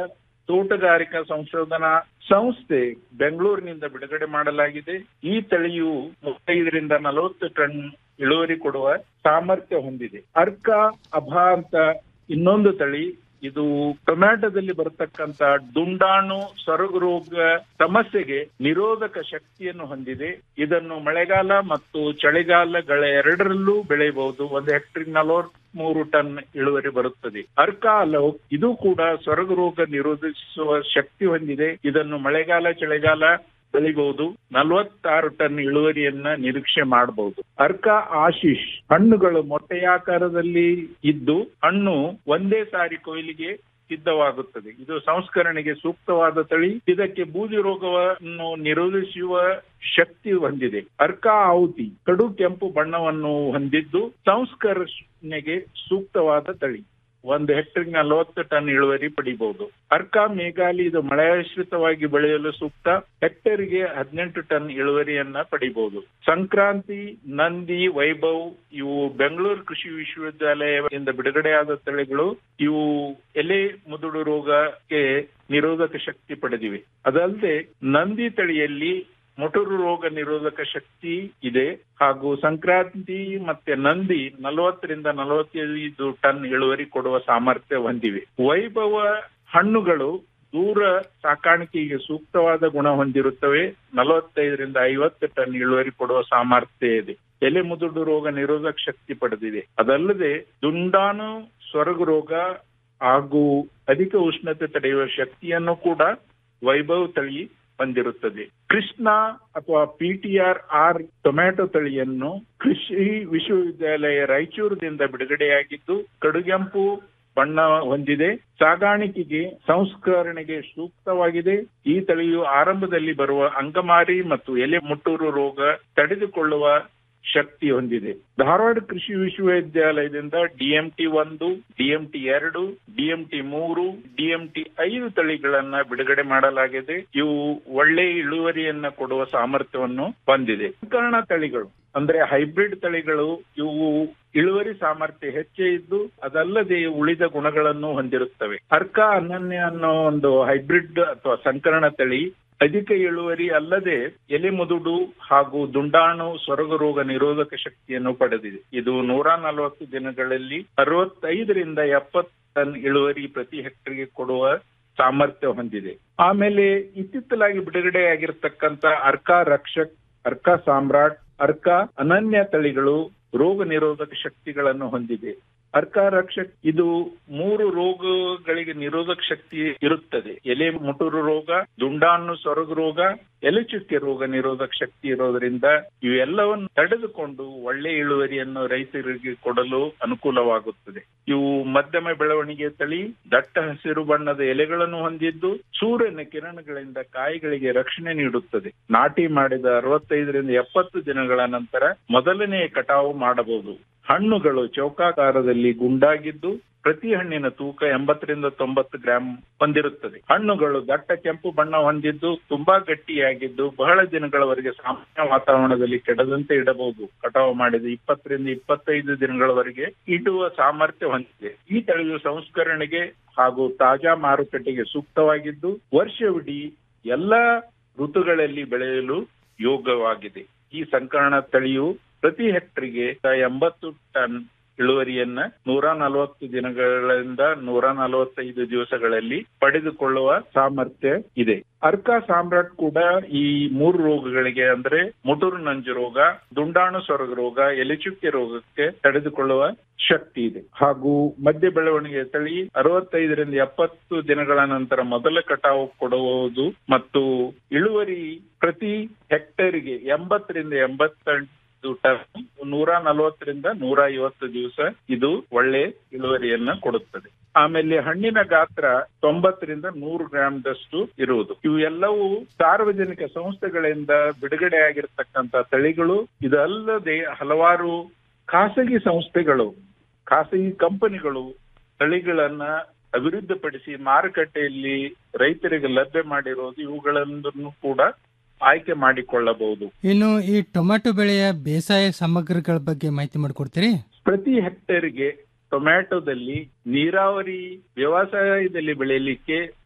ತೋಟಗಾರಿಕಾ ಸಂಶೋಧನಾ ಸಂಸ್ಥೆ ಬೆಂಗಳೂರಿನಿಂದ ಬಿಡುಗಡೆ ಮಾಡಲಾಗಿದೆ ಈ ತಳಿಯು ಮೂವತ್ತೈದರಿಂದ ನಲವತ್ತು ಟನ್ ಇಳುವರಿ ಕೊಡುವ ಸಾಮರ್ಥ್ಯ ಹೊಂದಿದೆ ಅರ್ಕ ಅಭಾ ಅಂತ ಇನ್ನೊಂದು ತಳಿ ಇದು ಟೊಮ್ಯಾಟೋದಲ್ಲಿ ಬರತಕ್ಕಂತ ದುಂಡಾಣು ಸೊರಗು ರೋಗ ಸಮಸ್ಯೆಗೆ ನಿರೋಧಕ ಶಕ್ತಿಯನ್ನು ಹೊಂದಿದೆ ಇದನ್ನು ಮಳೆಗಾಲ ಮತ್ತು ಚಳಿಗಾಲಗಳ ಎರಡರಲ್ಲೂ ಬೆಳೆಯಬಹುದು ಒಂದು ಹೆಕ್ಟರ್ ನಲವತ್ತ್ ಮೂರು ಟನ್ ಇಳುವರಿ ಬರುತ್ತದೆ ಅರ್ಕ ಅಲೋ ಇದು ಕೂಡ ಸೊರಗು ರೋಗ ನಿರೋಧಿಸುವ ಶಕ್ತಿ ಹೊಂದಿದೆ ಇದನ್ನು ಮಳೆಗಾಲ ಚಳಿಗಾಲ ಬೆಳಿಬಹುದು ನಲವತ್ತಾರು ಟನ್ ಇಳುವರಿಯನ್ನ ನಿರೀಕ್ಷೆ ಮಾಡಬಹುದು ಅರ್ಕ ಆಶೀಶ್ ಹಣ್ಣುಗಳು ಮೊಟ್ಟೆಯಾಕಾರದಲ್ಲಿ ಇದ್ದು ಹಣ್ಣು ಒಂದೇ ಸಾರಿ ಕೊಯ್ಲಿಗೆ ಸಿದ್ಧವಾಗುತ್ತದೆ ಇದು ಸಂಸ್ಕರಣೆಗೆ ಸೂಕ್ತವಾದ ತಳಿ ಇದಕ್ಕೆ ಬೂದಿ ರೋಗವನ್ನು ನಿರೋಧಿಸುವ ಶಕ್ತಿ ಹೊಂದಿದೆ ಅರ್ಕ ಆಹುತಿ ಕಡು ಕೆಂಪು ಬಣ್ಣವನ್ನು ಹೊಂದಿದ್ದು ಸಂಸ್ಕರಣೆಗೆ ಸೂಕ್ತವಾದ ತಳಿ ಒಂದು ಹೆಕ್ಟರ್ ನಲವತ್ತು ಟನ್ ಇಳುವರಿ ಪಡಿಬಹುದು ಅರ್ಕ ಮೇಘಾಲಿ ಇದು ಮಳೆಯಾಶ್ರಿತವಾಗಿ ಬೆಳೆಯಲು ಸೂಕ್ತ ಹೆಕ್ಟರ್ಗೆ ಹದಿನೆಂಟು ಟನ್ ಇಳುವರಿಯನ್ನ ಪಡಿಬಹುದು ಸಂಕ್ರಾಂತಿ ನಂದಿ ವೈಭವ್ ಇವು ಬೆಂಗಳೂರು ಕೃಷಿ ವಿಶ್ವವಿದ್ಯಾಲಯದಿಂದ ಬಿಡುಗಡೆಯಾದ ತಳಿಗಳು ಇವು ಎಲೆ ಮುದುಡು ರೋಗಕ್ಕೆ ನಿರೋಧಕ ಶಕ್ತಿ ಪಡೆದಿವೆ ಅದಲ್ಲದೆ ನಂದಿ ತಳಿಯಲ್ಲಿ ಮೊಟರು ರೋಗ ನಿರೋಧಕ ಶಕ್ತಿ ಇದೆ ಹಾಗೂ ಸಂಕ್ರಾಂತಿ ಮತ್ತೆ ನಂದಿ ನಲವತ್ತರಿಂದ ನಲವತ್ತೈದು ಟನ್ ಇಳುವರಿ ಕೊಡುವ ಸಾಮರ್ಥ್ಯ ಹೊಂದಿವೆ ವೈಭವ ಹಣ್ಣುಗಳು ದೂರ ಸಾಕಾಣಿಕೆಗೆ ಸೂಕ್ತವಾದ ಗುಣ ಹೊಂದಿರುತ್ತವೆ ನಲವತ್ತೈದರಿಂದ ಐವತ್ತು ಟನ್ ಇಳುವರಿ ಕೊಡುವ ಸಾಮರ್ಥ್ಯ ಇದೆ ಎಲೆ ಮುದುಡು ರೋಗ ನಿರೋಧಕ ಶಕ್ತಿ ಪಡೆದಿದೆ ಅದಲ್ಲದೆ ದುಂಡಾಣು ಸೊರಗು ರೋಗ ಹಾಗೂ ಅಧಿಕ ಉಷ್ಣತೆ ತಡೆಯುವ ಶಕ್ತಿಯನ್ನು ಕೂಡ ವೈಭವ್ ತಳಿ ಹೊಂದಿರುತ್ತದೆ ಕೃಷ್ಣ ಅಥವಾ ಪಿಟಿಆರ್ ಆರ್ ಟೊಮ್ಯಾಟೊ ತಳಿಯನ್ನು ಕೃಷಿ ವಿಶ್ವವಿದ್ಯಾಲಯ ರಾಯಚೂರಿನಿಂದ ಬಿಡುಗಡೆಯಾಗಿದ್ದು ಕಡುಗೆಂಪು ಬಣ್ಣ ಹೊಂದಿದೆ ಸಾಗಾಣಿಕೆಗೆ ಸಂಸ್ಕರಣೆಗೆ ಸೂಕ್ತವಾಗಿದೆ ಈ ತಳಿಯು ಆರಂಭದಲ್ಲಿ ಬರುವ ಅಂಗಮಾರಿ ಮತ್ತು ಎಲೆ ಮುಟ್ಟೂರು ರೋಗ ತಡೆದುಕೊಳ್ಳುವ ಶಕ್ತಿ ಹೊಂದಿದೆ ಧಾರವಾಡ ಕೃಷಿ ವಿಶ್ವವಿದ್ಯಾಲಯದಿಂದ ಡಿಎಂಟಿ ಒಂದು ಡಿಎಂಟಿ ಎರಡು ಡಿಎಂಟಿ ಮೂರು ಡಿಎಂಟಿ ಐದು ತಳಿಗಳನ್ನ ಬಿಡುಗಡೆ ಮಾಡಲಾಗಿದೆ ಇವು ಒಳ್ಳೆ ಇಳುವರಿಯನ್ನ ಕೊಡುವ ಸಾಮರ್ಥ್ಯವನ್ನು ಹೊಂದಿದೆ ಸಂಕರಣ ತಳಿಗಳು ಅಂದ್ರೆ ಹೈಬ್ರಿಡ್ ತಳಿಗಳು ಇವು ಇಳುವರಿ ಸಾಮರ್ಥ್ಯ ಹೆಚ್ಚೇ ಇದ್ದು ಅದಲ್ಲದೆ ಉಳಿದ ಗುಣಗಳನ್ನು ಹೊಂದಿರುತ್ತವೆ ಅರ್ಕ ಅನನ್ಯ ಅನ್ನೋ ಒಂದು ಹೈಬ್ರಿಡ್ ಅಥವಾ ಸಂಕರಣ ತಳಿ ಅಧಿಕ ಇಳುವರಿ ಅಲ್ಲದೆ ಎಲೆ ಮುದುಡು ಹಾಗೂ ದುಂಡಾಣು ಸೊರಗು ರೋಗ ನಿರೋಧಕ ಶಕ್ತಿಯನ್ನು ಪಡೆದಿದೆ ಇದು ನೂರ ನಲವತ್ತು ದಿನಗಳಲ್ಲಿ ಅರವತ್ತೈದರಿಂದ ಎಪ್ಪತ್ತು ಟನ್ ಇಳುವರಿ ಪ್ರತಿ ಹೆಕ್ಟರ್ಗೆ ಕೊಡುವ ಸಾಮರ್ಥ್ಯ ಹೊಂದಿದೆ ಆಮೇಲೆ ಇತ್ತಿತ್ತಲಾಗಿ ಬಿಡುಗಡೆಯಾಗಿರ್ತಕ್ಕಂಥ ಅರ್ಕಾ ರಕ್ಷಕ್ ಅರ್ಕಾ ಸಾಮ್ರಾಟ್ ಅರ್ಕಾ ಅನನ್ಯ ತಳಿಗಳು ರೋಗ ನಿರೋಧಕ ಶಕ್ತಿಗಳನ್ನು ಹೊಂದಿದೆ ಅರ್ಕ ರಕ್ಷಕ್ ಇದು ಮೂರು ರೋಗಗಳಿಗೆ ನಿರೋಧಕ ಶಕ್ತಿ ಇರುತ್ತದೆ ಎಲೆ ಮುಟುರು ರೋಗ ದುಂಡಾಣು ಸೊರಗು ರೋಗ ಎಲೆಚುಕ್ಕೆ ರೋಗ ನಿರೋಧಕ ಶಕ್ತಿ ಇರೋದ್ರಿಂದ ಇವೆಲ್ಲವನ್ನು ತಡೆದುಕೊಂಡು ಒಳ್ಳೆ ಇಳುವರಿಯನ್ನು ರೈತರಿಗೆ ಕೊಡಲು ಅನುಕೂಲವಾಗುತ್ತದೆ ಇವು ಮಧ್ಯಮ ಬೆಳವಣಿಗೆ ತಳಿ ದಟ್ಟ ಹಸಿರು ಬಣ್ಣದ ಎಲೆಗಳನ್ನು ಹೊಂದಿದ್ದು ಸೂರ್ಯನ ಕಿರಣಗಳಿಂದ ಕಾಯಿಗಳಿಗೆ ರಕ್ಷಣೆ ನೀಡುತ್ತದೆ ನಾಟಿ ಮಾಡಿದ ಅರವತ್ತೈದರಿಂದ ಎಪ್ಪತ್ತು ದಿನಗಳ ನಂತರ ಮೊದಲನೇ ಕಟಾವು ಮಾಡಬಹುದು ಹಣ್ಣುಗಳು ಚೌಕಾಕಾರದಲ್ಲಿ ಗುಂಡಾಗಿದ್ದು ಪ್ರತಿ ಹಣ್ಣಿನ ತೂಕ ಎಂಬತ್ತರಿಂದ ತೊಂಬತ್ತು ಗ್ರಾಂ ಹೊಂದಿರುತ್ತದೆ ಹಣ್ಣುಗಳು ದಟ್ಟ ಕೆಂಪು ಬಣ್ಣ ಹೊಂದಿದ್ದು ತುಂಬಾ ಗಟ್ಟಿಯಾಗಿದ್ದು ಬಹಳ ದಿನಗಳವರೆಗೆ ಸಾಮಾನ್ಯ ವಾತಾವರಣದಲ್ಲಿ ಕೆಡದಂತೆ ಇಡಬಹುದು ಕಟಾವು ಮಾಡಿದ ಇಪ್ಪತ್ತರಿಂದ ಇಪ್ಪತ್ತೈದು ದಿನಗಳವರೆಗೆ ಇಡುವ ಸಾಮರ್ಥ್ಯ ಹೊಂದಿದೆ ಈ ತಳಿಯು ಸಂಸ್ಕರಣೆಗೆ ಹಾಗೂ ತಾಜಾ ಮಾರುಕಟ್ಟೆಗೆ ಸೂಕ್ತವಾಗಿದ್ದು ವರ್ಷವಿಡೀ ಎಲ್ಲಾ ಋತುಗಳಲ್ಲಿ ಬೆಳೆಯಲು ಯೋಗ್ಯವಾಗಿದೆ ಈ ಸಂಕರಣ ತಳಿಯು ಪ್ರತಿ ಹೆಕ್ಟರ್ಗೆ ಎಂಬತ್ತು ಟನ್ ಇಳುವರಿಯನ್ನ ನೂರ ನಲವತ್ತು ದಿನಗಳಿಂದ ನೂರ ನಲವತ್ತೈದು ದಿವಸಗಳಲ್ಲಿ ಪಡೆದುಕೊಳ್ಳುವ ಸಾಮರ್ಥ್ಯ ಇದೆ ಅರ್ಕ ಸಾಮ್ರಾಟ್ ಕೂಡ ಈ ಮೂರು ರೋಗಗಳಿಗೆ ಅಂದ್ರೆ ಮುಟುರು ನಂಜು ರೋಗ ದುಂಡಾಣು ಸೊರಗು ರೋಗ ಎಲೆಚುಕ್ಕೆ ರೋಗಕ್ಕೆ ತಡೆದುಕೊಳ್ಳುವ ಶಕ್ತಿ ಇದೆ ಹಾಗೂ ಮಧ್ಯ ಬೆಳವಣಿಗೆ ತಳಿ ಅರವತ್ತೈದರಿಂದ ಎಪ್ಪತ್ತು ದಿನಗಳ ನಂತರ ಮೊದಲ ಕಟಾವು ಕೊಡುವುದು ಮತ್ತು ಇಳುವರಿ ಪ್ರತಿ ಹೆಕ್ಟೇರಿಗೆ ಎಂಬತ್ತರಿಂದ ಎಂಬತ್ತೆಂಟು ಟನ್ ನೂರ ನಲವತ್ತರಿಂದ ನೂರ ಐವತ್ತು ದಿವಸ ಇದು ಒಳ್ಳೆ ಇಳುವರಿಯನ್ನ ಕೊಡುತ್ತದೆ ಆಮೇಲೆ ಹಣ್ಣಿನ ಗಾತ್ರ ತೊಂಬತ್ತರಿಂದ ನೂರು ಗ್ರಾಮ್ದಷ್ಟು ಇರುವುದು ಇವು ಎಲ್ಲವೂ ಸಾರ್ವಜನಿಕ ಸಂಸ್ಥೆಗಳಿಂದ ಬಿಡುಗಡೆಯಾಗಿರ್ತಕ್ಕಂಥ ತಳಿಗಳು ಇದಲ್ಲದೆ ಹಲವಾರು ಖಾಸಗಿ ಸಂಸ್ಥೆಗಳು ಖಾಸಗಿ ಕಂಪನಿಗಳು ತಳಿಗಳನ್ನ ಅಭಿವೃದ್ಧಿಪಡಿಸಿ ಮಾರುಕಟ್ಟೆಯಲ್ಲಿ ರೈತರಿಗೆ ಲಭ್ಯ ಮಾಡಿರೋದು ಇವುಗಳನ್ನು ಕೂಡ ಆಯ್ಕೆ ಮಾಡಿಕೊಳ್ಳಬಹುದು ಇನ್ನು ಈ ಟೊಮ್ಯಾಟೊ ಬೆಳೆಯ ಬೇಸಾಯ ಸಾಮಗ್ರಿಗಳ ಬಗ್ಗೆ ಮಾಹಿತಿ ಮಾಡಿಕೊಡ್ತೀರಿ ಪ್ರತಿ ಹೆಕ್ಟೇರ್ಗೆ ಟೊಮ್ಯಾಟೊದಲ್ಲಿ ನೀರಾವರಿ ವ್ಯವಸಾಯದಲ್ಲಿ ಬೆಳೆಯಲಿಕ್ಕೆ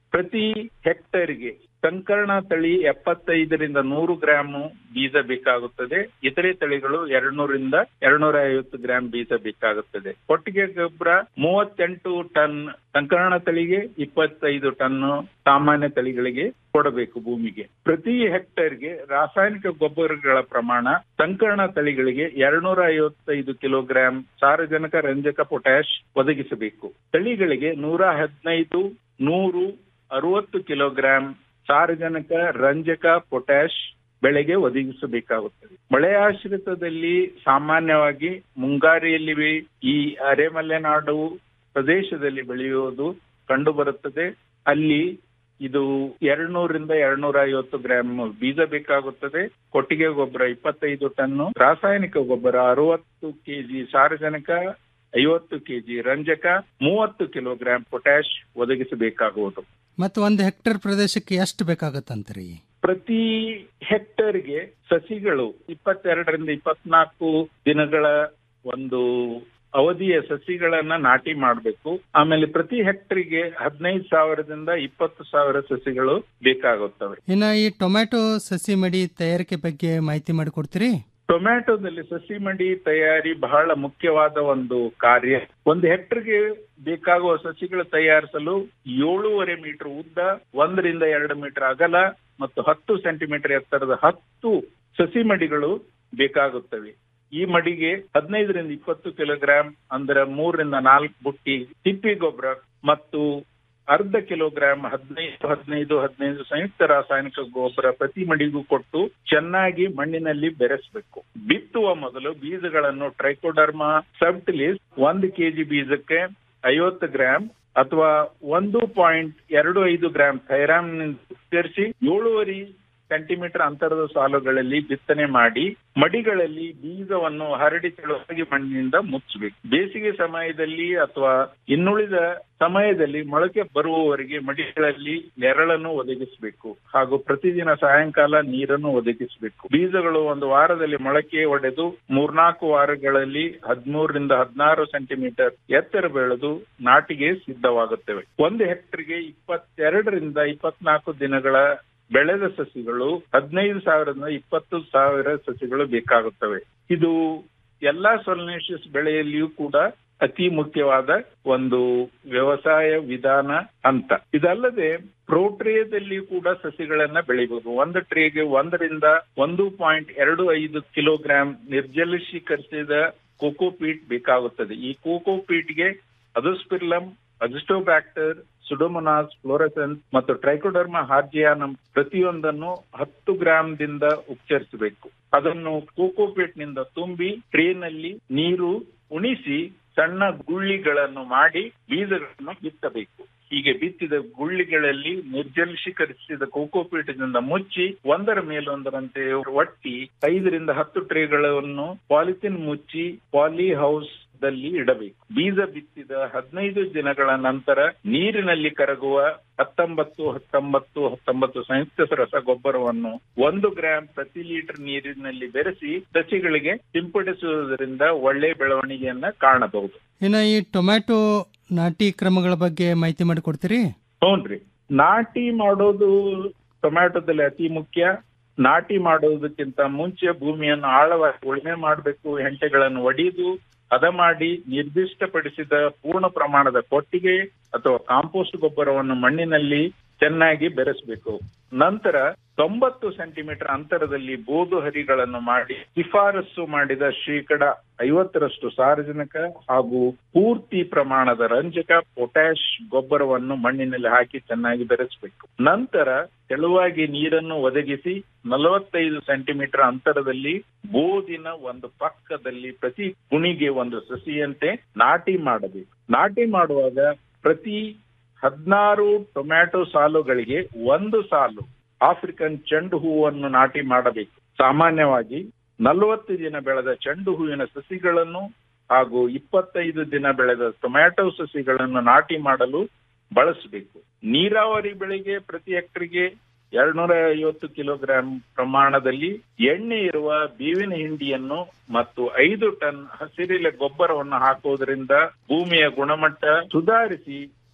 ಪ್ರತಿ ಹೆಕ್ಟೇರ್ಗೆ ಸಂಕರ್ಣ ತಳಿ ಎಪ್ಪತ್ತೈದರಿಂದ ನೂರು ಗ್ರಾಮ್ ಬೀಜ ಬೇಕಾಗುತ್ತದೆ ಇತರೆ ತಳಿಗಳು ಎರಡ್ನೂರಿಂದ ಎರಡ್ನೂರ ಐವತ್ತು ಗ್ರಾಮ್ ಬೀಜ ಬೇಕಾಗುತ್ತದೆ ಕೊಟ್ಟಿಗೆ ಗೊಬ್ಬರ ಮೂವತ್ತೆಂಟು ಟನ್ ಸಂಕರ್ಣ ತಳಿಗೆ ಇಪ್ಪತ್ತೈದು ಟನ್ ಸಾಮಾನ್ಯ ತಳಿಗಳಿಗೆ ಕೊಡಬೇಕು ಭೂಮಿಗೆ ಪ್ರತಿ ಹೆಕ್ಟೇರ್ಗೆ ರಾಸಾಯನಿಕ ಗೊಬ್ಬರಗಳ ಪ್ರಮಾಣ ಸಂಕರ್ಣ ತಳಿಗಳಿಗೆ ಎರಡ್ನೂರ ಐವತ್ತೈದು ಕಿಲೋಗ್ರಾಂ ಸಾರಜನಕ ರಂಜಕ ಪೊಟ್ಯಾಶ್ ಒದಗಿಸಬೇಕು ತಳಿಗಳಿಗೆ ನೂರ ಹದಿನೈದು ನೂರು ಅರವತ್ತು ಕಿಲೋಗ್ರಾಂ ಸಾರಜನಕ ರಂಜಕ ಪೊಟ್ಯಾಶ್ ಬೆಳೆಗೆ ಒದಗಿಸಬೇಕಾಗುತ್ತದೆ ಮಳೆಯಾಶ್ರಿತದಲ್ಲಿ ಸಾಮಾನ್ಯವಾಗಿ ಮುಂಗಾರಿಯಲ್ಲಿ ಈ ಅರೆಮಲೆನಾಡು ಪ್ರದೇಶದಲ್ಲಿ ಬೆಳೆಯುವುದು ಕಂಡು ಬರುತ್ತದೆ ಅಲ್ಲಿ ಇದು ಎರಡ್ನೂರಿಂದ ಎರಡ್ನೂರ ಐವತ್ತು ಗ್ರಾಂ ಬೀಜ ಬೇಕಾಗುತ್ತದೆ ಕೊಟ್ಟಿಗೆ ಗೊಬ್ಬರ ಇಪ್ಪತ್ತೈದು ಟನ್ನು ರಾಸಾಯನಿಕ ಗೊಬ್ಬರ ಅರವತ್ತು ಕೆಜಿ ಸಾರಜನಕ ಐವತ್ತು ಕೆಜಿ ರಂಜಕ ಮೂವತ್ತು ಕಿಲೋಗ್ರಾಂ ಪೊಟ್ಯಾಶ್ ಒದಗಿಸಬೇಕಾಗುವುದು ಮತ್ತು ಒಂದು ಹೆಕ್ಟೇರ್ ಪ್ರದೇಶಕ್ಕೆ ಎಷ್ಟು ಬೇಕಾಗತ್ತಂತ್ರಿ ಪ್ರತಿ ಹೆಕ್ಟೇರ್ಗೆ ಸಸಿಗಳು ಇಪ್ಪತ್ತೆರಡರಿಂದ ಇಪ್ಪತ್ನಾಲ್ಕು ದಿನಗಳ ಒಂದು ಅವಧಿಯ ಸಸಿಗಳನ್ನ ನಾಟಿ ಮಾಡಬೇಕು ಆಮೇಲೆ ಪ್ರತಿ ಹೆಕ್ಟರ್ಗೆ ಹದಿನೈದು ಸಾವಿರದಿಂದ ಇಪ್ಪತ್ತು ಸಾವಿರ ಸಸಿಗಳು ಬೇಕಾಗುತ್ತವೆ ಇನ್ನು ಈ ಟೊಮ್ಯಾಟೊ ಸಸಿ ಮಡಿ ತಯಾರಿಕೆ ಬಗ್ಗೆ ಮಾಹಿತಿ ಮಾಡಿಕೊಡ್ತೀರಿ ಟೊಮ್ಯಾಟೊದಲ್ಲಿ ಸಸಿ ಮಡಿ ತಯಾರಿ ಬಹಳ ಮುಖ್ಯವಾದ ಒಂದು ಕಾರ್ಯ ಒಂದು ಹೆಕ್ಟರ್ಗೆ ಬೇಕಾಗುವ ಸಸಿಗಳು ತಯಾರಿಸಲು ಏಳೂವರೆ ಮೀಟರ್ ಉದ್ದ ಒಂದರಿಂದ ಎರಡು ಮೀಟರ್ ಅಗಲ ಮತ್ತು ಹತ್ತು ಸೆಂಟಿಮೀಟರ್ ಎತ್ತರದ ಹತ್ತು ಸಸಿ ಮಡಿಗಳು ಬೇಕಾಗುತ್ತವೆ ಈ ಮಡಿಗೆ ಹದಿನೈದರಿಂದ ಇಪ್ಪತ್ತು ಕಿಲೋಗ್ರಾಂ ಅಂದ್ರೆ ಮೂರರಿಂದ ನಾಲ್ಕು ಬುಟ್ಟಿ ತಿಪ್ಪಿ ಗೊಬ್ಬರ ಮತ್ತು ಅರ್ಧ ಕಿಲೋಗ್ರಾಂ ಹದಿನೈದು ಹದಿನೈದು ಹದಿನೈದು ಸಂಯುಕ್ತ ರಾಸಾಯನಿಕ ಗೊಬ್ಬರ ಪ್ರತಿ ಮಡಿಗೂ ಕೊಟ್ಟು ಚೆನ್ನಾಗಿ ಮಣ್ಣಿನಲ್ಲಿ ಬೆರೆಸಬೇಕು ಬಿತ್ತುವ ಮೊದಲು ಬೀಜಗಳನ್ನು ಟ್ರೈಕೋಡರ್ಮಾ ಸಬ್ಟಿಲಿಸ್ ಒಂದು ಕೆಜಿ ಬೀಜಕ್ಕೆ ಐವತ್ತು ಗ್ರಾಂ ಅಥವಾ ಒಂದು ಪಾಯಿಂಟ್ ಎರಡು ಐದು ಗ್ರಾಂ ಥೈರಾಮ್ ಸೇರಿಸಿ ಏಳುವರೆ ಸೆಂಟಿಮೀಟರ್ ಅಂತರದ ಸಾಲುಗಳಲ್ಲಿ ಬಿತ್ತನೆ ಮಾಡಿ ಮಡಿಗಳಲ್ಲಿ ಬೀಜವನ್ನು ಹರಡಿ ತೆಳುವಾಗಿ ಮಣ್ಣಿನಿಂದ ಮುಚ್ಚಬೇಕು ಬೇಸಿಗೆ ಸಮಯದಲ್ಲಿ ಅಥವಾ ಇನ್ನುಳಿದ ಸಮಯದಲ್ಲಿ ಮೊಳಕೆ ಬರುವವರೆಗೆ ಮಡಿಗಳಲ್ಲಿ ನೆರಳನ್ನು ಒದಗಿಸಬೇಕು ಹಾಗೂ ಪ್ರತಿದಿನ ಸಾಯಂಕಾಲ ನೀರನ್ನು ಒದಗಿಸಬೇಕು ಬೀಜಗಳು ಒಂದು ವಾರದಲ್ಲಿ ಮೊಳಕೆ ಒಡೆದು ಮೂರ್ನಾಲ್ಕು ವಾರಗಳಲ್ಲಿ ಹದಿಮೂರರಿಂದ ಹದಿನಾರು ಸೆಂಟಿಮೀಟರ್ ಎತ್ತರ ಬೆಳೆದು ನಾಟಿಗೆ ಸಿದ್ಧವಾಗುತ್ತವೆ ಒಂದು ಹೆಕ್ಟರ್ಗೆ ಇಪ್ಪತ್ತೆರಡರಿಂದ ಇಪ್ಪತ್ನಾಲ್ಕು ದಿನಗಳ ಬೆಳೆದ ಸಸಿಗಳು ಹದಿನೈದು ಸಾವಿರದಿಂದ ಇಪ್ಪತ್ತು ಸಾವಿರ ಸಸಿಗಳು ಬೇಕಾಗುತ್ತವೆ ಇದು ಎಲ್ಲಾ ಸೊಲ್ನೇಷಿಯಸ್ ಬೆಳೆಯಲ್ಲಿಯೂ ಕೂಡ ಅತಿ ಮುಖ್ಯವಾದ ಒಂದು ವ್ಯವಸಾಯ ವಿಧಾನ ಹಂತ ಇದಲ್ಲದೆ ಪ್ರೋಟ್ರೇಯದಲ್ಲಿ ಕೂಡ ಸಸಿಗಳನ್ನ ಬೆಳಿಬಹುದು ಒಂದು ಟ್ರೇಗೆ ಒಂದರಿಂದ ಒಂದು ಪಾಯಿಂಟ್ ಎರಡು ಐದು ಕಿಲೋಗ್ರಾಂ ನಿರ್ಜಲೀಕರಿಸಿದ ಕೋಕೋಪೀಟ್ ಬೇಕಾಗುತ್ತದೆ ಈ ಕೋಕೋಪೀಟ್ಗೆ ಅದುಸ್ಪಿರ್ಲಮ್ ಅಜಿಸ್ಟೋಬ್ಯಾಕ್ಟರ್ ಸುಡೋಮೊನಾಸ್ ಫ್ಲೋರಸೆನ್ಸ್ ಮತ್ತು ಟ್ರೈಕೋಡರ್ಮಾ ಹಾರ್ಜಿಯಾನಮ್ ಪ್ರತಿಯೊಂದನ್ನು ಹತ್ತು ಗ್ರಾಂದಿಂದ ಉಪಚರಿಸಬೇಕು ಅದನ್ನು ಕೋಕೋಪೇಟ್ ನಿಂದ ತುಂಬಿ ಟ್ರೇನಲ್ಲಿ ನೀರು ಉಣಿಸಿ ಸಣ್ಣ ಗುಳ್ಳಿಗಳನ್ನು ಮಾಡಿ ಬೀಜಗಳನ್ನು ಬಿತ್ತಬೇಕು ಹೀಗೆ ಬಿತ್ತಿದ ಗುಳ್ಳಿಗಳಲ್ಲಿ ನಿರ್ಜಲೀಕರಿಸಿದ ಕೋಕೋಪೀಟದಿಂದ ಮುಚ್ಚಿ ಒಂದರ ಮೇಲೊಂದರಂತೆ ಒಟ್ಟಿ ಐದರಿಂದ ಹತ್ತು ಟ್ರೇಗಳನ್ನು ಪಾಲಿಥಿನ್ ಮುಚ್ಚಿ ಪಾಲಿ ಹೌಸ್ ದಲ್ಲಿ ಇಡಬೇಕು ಬೀಜ ಬಿತ್ತಿದ ಹದಿನೈದು ದಿನಗಳ ನಂತರ ನೀರಿನಲ್ಲಿ ಕರಗುವ ಹತ್ತೊಂಬತ್ತು ಹತ್ತೊಂಬತ್ತು ಹತ್ತೊಂಬತ್ತು ಸಂಯುಕ್ತ ರಸಗೊಬ್ಬರವನ್ನು ಒಂದು ಗ್ರಾಂ ಪ್ರತಿ ಲೀಟರ್ ನೀರಿನಲ್ಲಿ ಬೆರೆಸಿ ಸಸಿಗಳಿಗೆ ಸಿಂಪಡಿಸುವುದರಿಂದ ಒಳ್ಳೆ ಬೆಳವಣಿಗೆಯನ್ನ ಕಾಣಬಹುದು ಇನ್ನು ಈ ಟೊಮ್ಯಾಟೊ ನಾಟಿ ಕ್ರಮಗಳ ಬಗ್ಗೆ ಮಾಹಿತಿ ಮಾಡಿಕೊಡ್ತೀರಿ ಹೌನ್ರಿ ನಾಟಿ ಮಾಡೋದು ಟೊಮ್ಯಾಟೊದಲ್ಲಿ ಅತಿ ಮುಖ್ಯ ನಾಟಿ ಮಾಡೋದಕ್ಕಿಂತ ಮುಂಚೆ ಭೂಮಿಯನ್ನು ಆಳವಾಗಿ ಉಳುಮೆ ಮಾಡಬೇಕು ಹೆಂಟೆಗಳನ್ನು ಒಡೆದು ಹದ ಮಾಡಿ ನಿರ್ದಿಷ್ಟಪಡಿಸಿದ ಪೂರ್ಣ ಪ್ರಮಾಣದ ಕೊಟ್ಟಿಗೆ ಅಥವಾ ಕಾಂಪೋಸ್ಟ್ ಗೊಬ್ಬರವನ್ನು ಮಣ್ಣಿನಲ್ಲಿ ಚೆನ್ನಾಗಿ ಬೆರೆಸಬೇಕು ನಂತರ ತೊಂಬತ್ತು ಸೆಂಟಿಮೀಟರ್ ಅಂತರದಲ್ಲಿ ಬೋದು ಹರಿಗಳನ್ನು ಮಾಡಿ ಶಿಫಾರಸು ಮಾಡಿದ ಶೇಕಡ ಐವತ್ತರಷ್ಟು ಸಾರಜನಕ ಹಾಗೂ ಪೂರ್ತಿ ಪ್ರಮಾಣದ ರಂಜಕ ಪೊಟ್ಯಾಶ್ ಗೊಬ್ಬರವನ್ನು ಮಣ್ಣಿನಲ್ಲಿ ಹಾಕಿ ಚೆನ್ನಾಗಿ ಬೆರೆಸಬೇಕು ನಂತರ ತೆಳುವಾಗಿ ನೀರನ್ನು ಒದಗಿಸಿ ನಲವತ್ತೈದು ಸೆಂಟಿಮೀಟರ್ ಅಂತರದಲ್ಲಿ ಬೋದಿನ ಒಂದು ಪಕ್ಕದಲ್ಲಿ ಪ್ರತಿ ಗುಣಿಗೆ ಒಂದು ಸಸಿಯಂತೆ ನಾಟಿ ಮಾಡಬೇಕು ನಾಟಿ ಮಾಡುವಾಗ ಪ್ರತಿ ಹದಿನಾರು ಟೊಮ್ಯಾಟೊ ಸಾಲುಗಳಿಗೆ ಒಂದು ಸಾಲು ಆಫ್ರಿಕನ್ ಚೆಂಡು ಹೂವನ್ನು ನಾಟಿ ಮಾಡಬೇಕು ಸಾಮಾನ್ಯವಾಗಿ ನಲವತ್ತು ದಿನ ಬೆಳೆದ ಚೆಂಡು ಹೂವಿನ ಸಸಿಗಳನ್ನು ಹಾಗೂ ಇಪ್ಪತ್ತೈದು ದಿನ ಬೆಳೆದ ಟೊಮ್ಯಾಟೊ ಸಸಿಗಳನ್ನು ನಾಟಿ ಮಾಡಲು ಬಳಸಬೇಕು ನೀರಾವರಿ ಬೆಳೆಗೆ ಪ್ರತಿ ಹೆಕ್ಟರ್ಗೆ ಎರಡ್ನೂರ ಐವತ್ತು ಕಿಲೋಗ್ರಾಂ ಪ್ರಮಾಣದಲ್ಲಿ ಎಣ್ಣೆ ಇರುವ ಬೇವಿನ ಹಿಂಡಿಯನ್ನು ಮತ್ತು ಐದು ಟನ್ ಹಸಿರಿಲೆ ಗೊಬ್ಬರವನ್ನು ಹಾಕುವುದರಿಂದ ಭೂಮಿಯ ಗುಣಮಟ್ಟ ಸುಧಾರಿಸಿ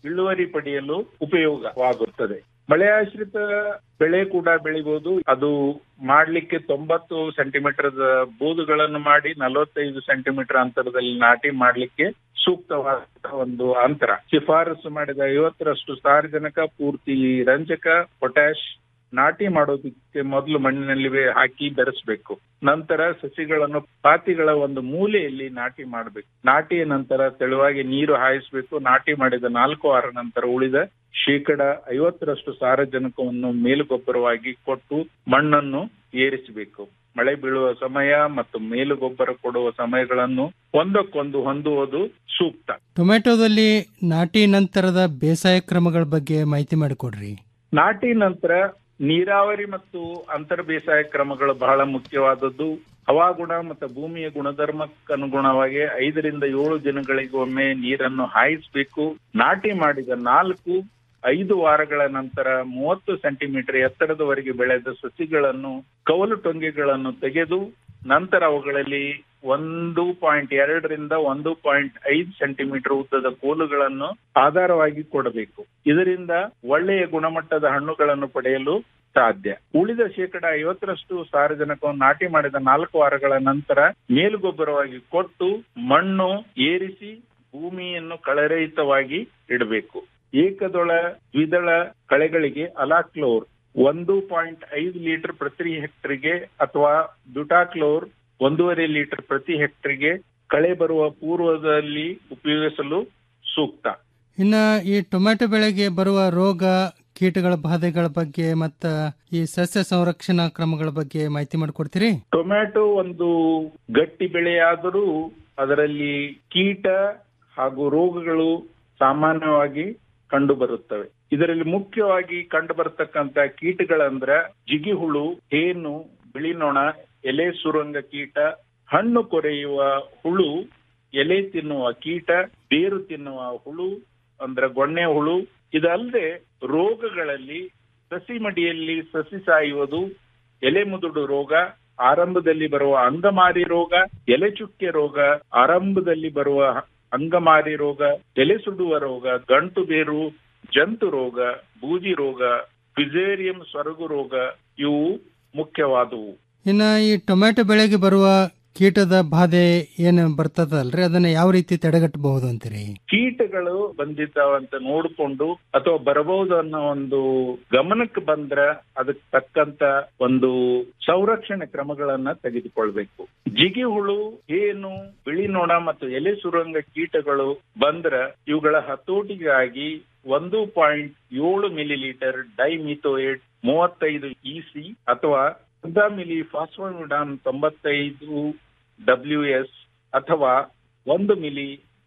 ಇಳುವರಿ ಪಡೆಯಲು ಉಪಯೋಗವಾಗುತ್ತದೆ ಮಳೆಯಾಶ್ರಿತ ಬೆಳೆ ಕೂಡ ಬೆಳಿಬಹುದು ಅದು ಮಾಡ್ಲಿಕ್ಕೆ ತೊಂಬತ್ತು ಸೆಂಟಿಮೀಟರ್ ಬೂದುಗಳನ್ನು ಮಾಡಿ ನಲವತ್ತೈದು ಸೆಂಟಿಮೀಟರ್ ಅಂತರದಲ್ಲಿ ನಾಟಿ ಮಾಡ್ಲಿಕ್ಕೆ ಸೂಕ್ತವಾದ ಒಂದು ಅಂತರ ಶಿಫಾರಸು ಮಾಡಿದ ಐವತ್ತರಷ್ಟು ಸಾರಜನಕ ಪೂರ್ತಿ ರಂಜಕ ಪೊಟ್ಯಾಶ್ ನಾಟಿ ಮಾಡೋದಕ್ಕೆ ಮೊದಲು ಮಣ್ಣಿನಲ್ಲಿ ಹಾಕಿ ಬೆರೆಸ್ಬೇಕು ನಂತರ ಸಸಿಗಳನ್ನು ಪಾತಿಗಳ ಒಂದು ಮೂಲೆಯಲ್ಲಿ ನಾಟಿ ಮಾಡಬೇಕು ನಾಟಿಯ ನಂತರ ತೆಳುವಾಗಿ ನೀರು ಹಾಯಿಸಬೇಕು ನಾಟಿ ಮಾಡಿದ ನಾಲ್ಕು ವಾರ ನಂತರ ಉಳಿದ ಶೇಕಡ ಐವತ್ತರಷ್ಟು ಸಾರಜನಕವನ್ನು ಮೇಲುಗೊಬ್ಬರವಾಗಿ ಕೊಟ್ಟು ಮಣ್ಣನ್ನು ಏರಿಸಬೇಕು ಮಳೆ ಬೀಳುವ ಸಮಯ ಮತ್ತು ಮೇಲುಗೊಬ್ಬರ ಕೊಡುವ ಸಮಯಗಳನ್ನು ಒಂದಕ್ಕೊಂದು ಹೊಂದುವುದು ಸೂಕ್ತ ಟೊಮೆಟೊದಲ್ಲಿ ನಾಟಿ ನಂತರದ ಬೇಸಾಯ ಕ್ರಮಗಳ ಬಗ್ಗೆ ಮಾಹಿತಿ ಮಾಡಿಕೊಡ್ರಿ ನಾಟಿ ನಂತರ ನೀರಾವರಿ ಮತ್ತು ಅಂತರ ಬೇಸಾಯ ಕ್ರಮಗಳು ಬಹಳ ಮುಖ್ಯವಾದದ್ದು ಹವಾಗುಣ ಮತ್ತು ಭೂಮಿಯ ಗುಣಧರ್ಮಕ್ಕನುಗುಣವಾಗಿ ಐದರಿಂದ ಏಳು ದಿನಗಳಿಗೊಮ್ಮೆ ನೀರನ್ನು ಹಾಯಿಸಬೇಕು ನಾಟಿ ಮಾಡಿದ ನಾಲ್ಕು ಐದು ವಾರಗಳ ನಂತರ ಮೂವತ್ತು ಸೆಂಟಿಮೀಟರ್ ಎತ್ತರದವರೆಗೆ ಬೆಳೆದ ಸಸಿಗಳನ್ನು ಕವಲು ಟೊಂಗೆಗಳನ್ನು ತೆಗೆದು ನಂತರ ಅವುಗಳಲ್ಲಿ ಒಂದು ಪಾಯಿಂಟ್ ಎರಡರಿಂದ ಒಂದು ಪಾಯಿಂಟ್ ಐದು ಸೆಂಟಿಮೀಟರ್ ಉದ್ದದ ಕೋಲುಗಳನ್ನು ಆಧಾರವಾಗಿ ಕೊಡಬೇಕು ಇದರಿಂದ ಒಳ್ಳೆಯ ಗುಣಮಟ್ಟದ ಹಣ್ಣುಗಳನ್ನು ಪಡೆಯಲು ಸಾಧ್ಯ ಉಳಿದ ಶೇಕಡ ಐವತ್ತರಷ್ಟು ಸಾರಜನಕವನ್ನು ನಾಟಿ ಮಾಡಿದ ನಾಲ್ಕು ವಾರಗಳ ನಂತರ ಮೇಲುಗೊಬ್ಬರವಾಗಿ ಕೊಟ್ಟು ಮಣ್ಣು ಏರಿಸಿ ಭೂಮಿಯನ್ನು ಕಳರಹಿತವಾಗಿ ಇಡಬೇಕು ಏಕದಳ ದ್ವಿದಳ ಕಳೆಗಳಿಗೆ ಅಲಾಕ್ಲೋರ್ ಒಂದು ಪಾಯಿಂಟ್ ಐದು ಲೀಟರ್ ಪ್ರತಿ ಹೆಕ್ಟರ್ಗೆ ಅಥವಾ ಬ್ಯೂಟಾಕ್ಲೋರ್ ಒಂದೂವರೆ ಲೀಟರ್ ಪ್ರತಿ ಹೆಕ್ಟರ್ಗೆ ಕಳೆ ಬರುವ ಪೂರ್ವದಲ್ಲಿ ಉಪಯೋಗಿಸಲು ಸೂಕ್ತ ಇನ್ನ ಈ ಟೊಮೆಟೊ ಬೆಳೆಗೆ ಬರುವ ರೋಗ ಕೀಟಗಳ ಬಾಧೆಗಳ ಬಗ್ಗೆ ಮತ್ತ ಈ ಸಸ್ಯ ಸಂರಕ್ಷಣಾ ಕ್ರಮಗಳ ಬಗ್ಗೆ ಮಾಹಿತಿ ಮಾಡಿಕೊಡ್ತೀರಿ ಟೊಮ್ಯಾಟೊ ಒಂದು ಗಟ್ಟಿ ಬೆಳೆಯಾದರೂ ಅದರಲ್ಲಿ ಕೀಟ ಹಾಗೂ ರೋಗಗಳು ಸಾಮಾನ್ಯವಾಗಿ ಕಂಡು ಬರುತ್ತವೆ ಇದರಲ್ಲಿ ಮುಖ್ಯವಾಗಿ ಕಂಡು ಬರತಕ್ಕಂತ ಕೀಟಗಳಂದ್ರ ಜಿಗಿಹುಳು ಹೇನು ಬಿಳಿ ನೊಣ ಎಲೆ ಸುರಂಗ ಕೀಟ ಹಣ್ಣು ಕೊರೆಯುವ ಹುಳು ಎಲೆ ತಿನ್ನುವ ಕೀಟ ಬೇರು ತಿನ್ನುವ ಹುಳು ಅಂದ್ರೆ ಗೊಣ್ಣೆ ಹುಳು ಇದಲ್ಲದೆ ರೋಗಗಳಲ್ಲಿ ಸಸಿ ಮಡಿಯಲ್ಲಿ ಸಸಿ ಸಾಯುವುದು ಎಲೆ ಮುದುಡು ರೋಗ ಆರಂಭದಲ್ಲಿ ಬರುವ ಅಂಗಮಾರಿ ರೋಗ ಎಲೆ ಚುಕ್ಕೆ ರೋಗ ಆರಂಭದಲ್ಲಿ ಬರುವ ಅಂಗಮಾರಿ ರೋಗ ಎಲೆ ಸುಡುವ ರೋಗ ಗಂಟು ಬೇರು ಜಂತು ರೋಗ ಬೂದಿ ರೋಗ ಫಿಸೇರಿಯಂ ಸೊರಗು ರೋಗ ಇವು ಮುಖ್ಯವಾದವು ಇನ್ನ ಈ ಟೊಮೆಟೊ ಬೆಳೆಗೆ ಬರುವ ಕೀಟದ ಬಾಧೆ ಏನು ಬರ್ತದಲ್ರಿ ಅದನ್ನ ಯಾವ ರೀತಿ ತಡೆಗಟ್ಟಬಹುದು ಅಂತೀರಿ ಕೀಟಗಳು ಬಂದಿದ್ದಾವಂತ ನೋಡಿಕೊಂಡು ಅಥವಾ ಬರಬಹುದು ಅನ್ನೋ ಒಂದು ಗಮನಕ್ಕೆ ಬಂದ್ರ ಅದಕ್ಕೆ ತಕ್ಕಂತ ಒಂದು ಸಂರಕ್ಷಣೆ ಕ್ರಮಗಳನ್ನ ತೆಗೆದುಕೊಳ್ಬೇಕು ಜಿಗಿ ಹುಳು ಏನು ಬಿಳಿ ನೊಣ ಮತ್ತು ಎಲೆ ಸುರಂಗ ಕೀಟಗಳು ಬಂದ್ರ ಇವುಗಳ ಹತೋಟಿಗಾಗಿ ಒಂದು ಪಾಯಿಂಟ್ ಏಳು ಮಿಲಿ ಲೀಟರ್ ಡೈಮಿಥೋಯೇಟ್ ಮೂವತ್ತೈದು ಇಸಿ ಅಥವಾ ಅರ್ಧ ಮಿಲಿ ಫಾಸ್ಫೋಮಿಡಾನ್ ತೊಂಬತ್ತೈದು ಡಬ್ಲ್ಯೂ ಎಸ್ ಅಥವಾ ಒಂದು ಮಿಲಿ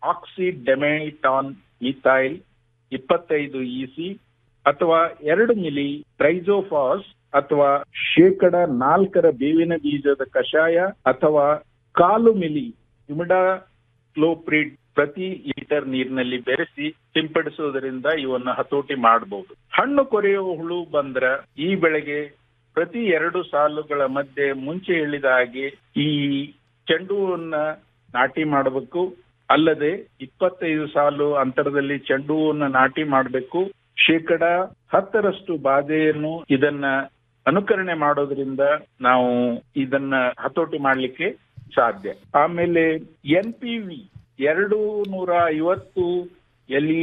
ಆಕ್ಸಿಡೆಮೆಟಾನ್ ಮಿಥೈಲ್ ಇಪ್ಪತ್ತೈದು ಇಸಿ ಅಥವಾ ಎರಡು ಮಿಲಿ ಟ್ರೈಜೋಫಾಸ್ ಅಥವಾ ಶೇಕಡ ನಾಲ್ಕರ ಬೇವಿನ ಬೀಜದ ಕಷಾಯ ಅಥವಾ ಕಾಲು ಮಿಲಿ ಇಮಿಡಾ ಕ್ಲೋಪ್ರಿಡ್ ಪ್ರತಿ ಲೀಟರ್ ನೀರಿನಲ್ಲಿ ಬೆರೆಸಿ ಸಿಂಪಡಿಸುವುದರಿಂದ ಇವನ್ನ ಹತೋಟಿ ಮಾಡಬಹುದು ಹಣ್ಣು ಕೊರೆಯುವ ಹುಳು ಬಂದ್ರ ಈ ಬೆಳೆಗೆ ಪ್ರತಿ ಎರಡು ಸಾಲುಗಳ ಮಧ್ಯೆ ಮುಂಚೆ ಹೇಳಿದ ಹಾಗೆ ಈ ಚೆಂಡು ಹೂವನ್ನ ನಾಟಿ ಮಾಡಬೇಕು ಅಲ್ಲದೆ ಇಪ್ಪತ್ತೈದು ಸಾಲು ಅಂತರದಲ್ಲಿ ಚೆಂಡು ಹೂವನ್ನ ನಾಟಿ ಮಾಡಬೇಕು ಶೇಕಡ ಹತ್ತರಷ್ಟು ಬಾಧೆಯನ್ನು ಇದನ್ನ ಅನುಕರಣೆ ಮಾಡೋದ್ರಿಂದ ನಾವು ಇದನ್ನ ಹತೋಟಿ ಮಾಡ್ಲಿಕ್ಕೆ ಸಾಧ್ಯ ಆಮೇಲೆ ಎನ್ ಪಿ ವಿ ಎರಡು ನೂರ ಐವತ್ತು ಎಲಿ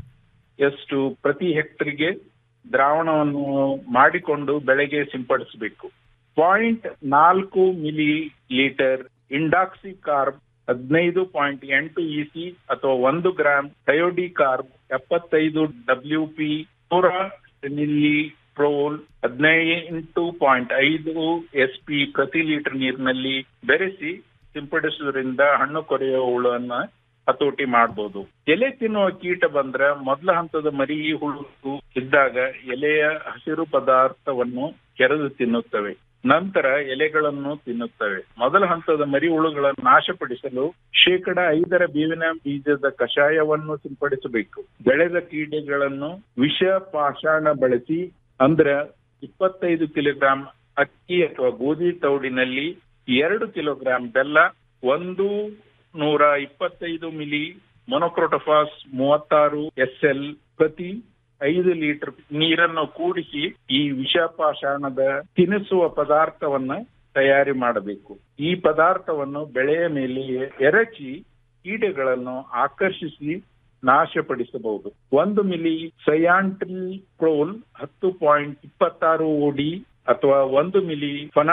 ಎಷ್ಟು ಪ್ರತಿ ಹೆಕ್ಟರ್ಗೆ ದ್ರಾವಣವನ್ನು ಮಾಡಿಕೊಂಡು ಬೆಳೆಗೆ ಸಿಂಪಡಿಸಬೇಕು ಪಾಯಿಂಟ್ ನಾಲ್ಕು ಮಿಲಿ ಲೀಟರ್ ಇಂಡಾಕ್ಸಿ ಕಾರ್ಬ್ ಹದಿನೈದು ಪಾಯಿಂಟ್ ಎಂಟು ಇಸಿ ಅಥವಾ ಒಂದು ಗ್ರಾಂ ಥಯೋಡಿ ಕಾರ್ಬ್ ಎಪ್ಪತ್ತೈದು ಡಬ್ಲ್ಯೂ ಪಿ ನೂರ ಮಿಲಿ ಪ್ರೋಲ್ ಹದಿನೈದು ಪಾಯಿಂಟ್ ಐದು ಎಸ್ ಪಿ ಪ್ರತಿ ಲೀಟರ್ ನೀರಿನಲ್ಲಿ ಬೆರೆಸಿ ಸಿಂಪಡಿಸುವುದರಿಂದ ಹಣ್ಣು ಕೊರೆಯುವ ಹುಳನ್ನ ಹತೋಟಿ ಮಾಡಬಹುದು ಎಲೆ ತಿನ್ನುವ ಕೀಟ ಬಂದ್ರ ಮೊದಲ ಹಂತದ ಮರಿ ಹುಳು ಇದ್ದಾಗ ಎಲೆಯ ಹಸಿರು ಪದಾರ್ಥವನ್ನು ಕೆರೆದು ತಿನ್ನುತ್ತವೆ ನಂತರ ಎಲೆಗಳನ್ನು ತಿನ್ನುತ್ತವೆ ಮೊದಲ ಹಂತದ ಮರಿ ಹುಳುಗಳನ್ನು ನಾಶಪಡಿಸಲು ಶೇಕಡ ಐದರ ಬೇವಿನ ಬೀಜದ ಕಷಾಯವನ್ನು ಸಿಂಪಡಿಸಬೇಕು ಬೆಳೆದ ಕೀಟಗಳನ್ನು ವಿಷ ಪಾಷಾಣ ಬಳಸಿ ಅಂದ್ರ ಇಪ್ಪತ್ತೈದು ಕಿಲೋಗ್ರಾಂ ಅಕ್ಕಿ ಅಥವಾ ಗೋಧಿ ತೌಡಿನಲ್ಲಿ ಎರಡು ಕಿಲೋಗ್ರಾಂ ಬೆಲ್ಲ ಒಂದು ನೂರ ಇಪ್ಪತ್ತೈದು ಮಿಲಿ ಮೊನೊಕ್ರೋಟೋಫಾಸ್ ಮೂವತ್ತಾರು ಎಸ್ ಎಲ್ ಪ್ರತಿ ಐದು ಲೀಟರ್ ನೀರನ್ನು ಕೂಡಿಸಿ ಈ ವಿಷಪಾಷಾಣದ ತಿನ್ನಿಸುವ ಪದಾರ್ಥವನ್ನ ತಯಾರಿ ಮಾಡಬೇಕು ಈ ಪದಾರ್ಥವನ್ನು ಬೆಳೆಯ ಮೇಲೆ ಎರಚಿ ಕೀಟಗಳನ್ನು ಆಕರ್ಷಿಸಿ ನಾಶಪಡಿಸಬಹುದು ಒಂದು ಮಿಲಿ ಸಯಾಂಟ್ರಿಲ್ ಕ್ರೋಲ್ ಹತ್ತು ಪಾಯಿಂಟ್ ಇಪ್ಪತ್ತಾರು ಓಡಿ ಅಥವಾ ಒಂದು ಮಿಲಿ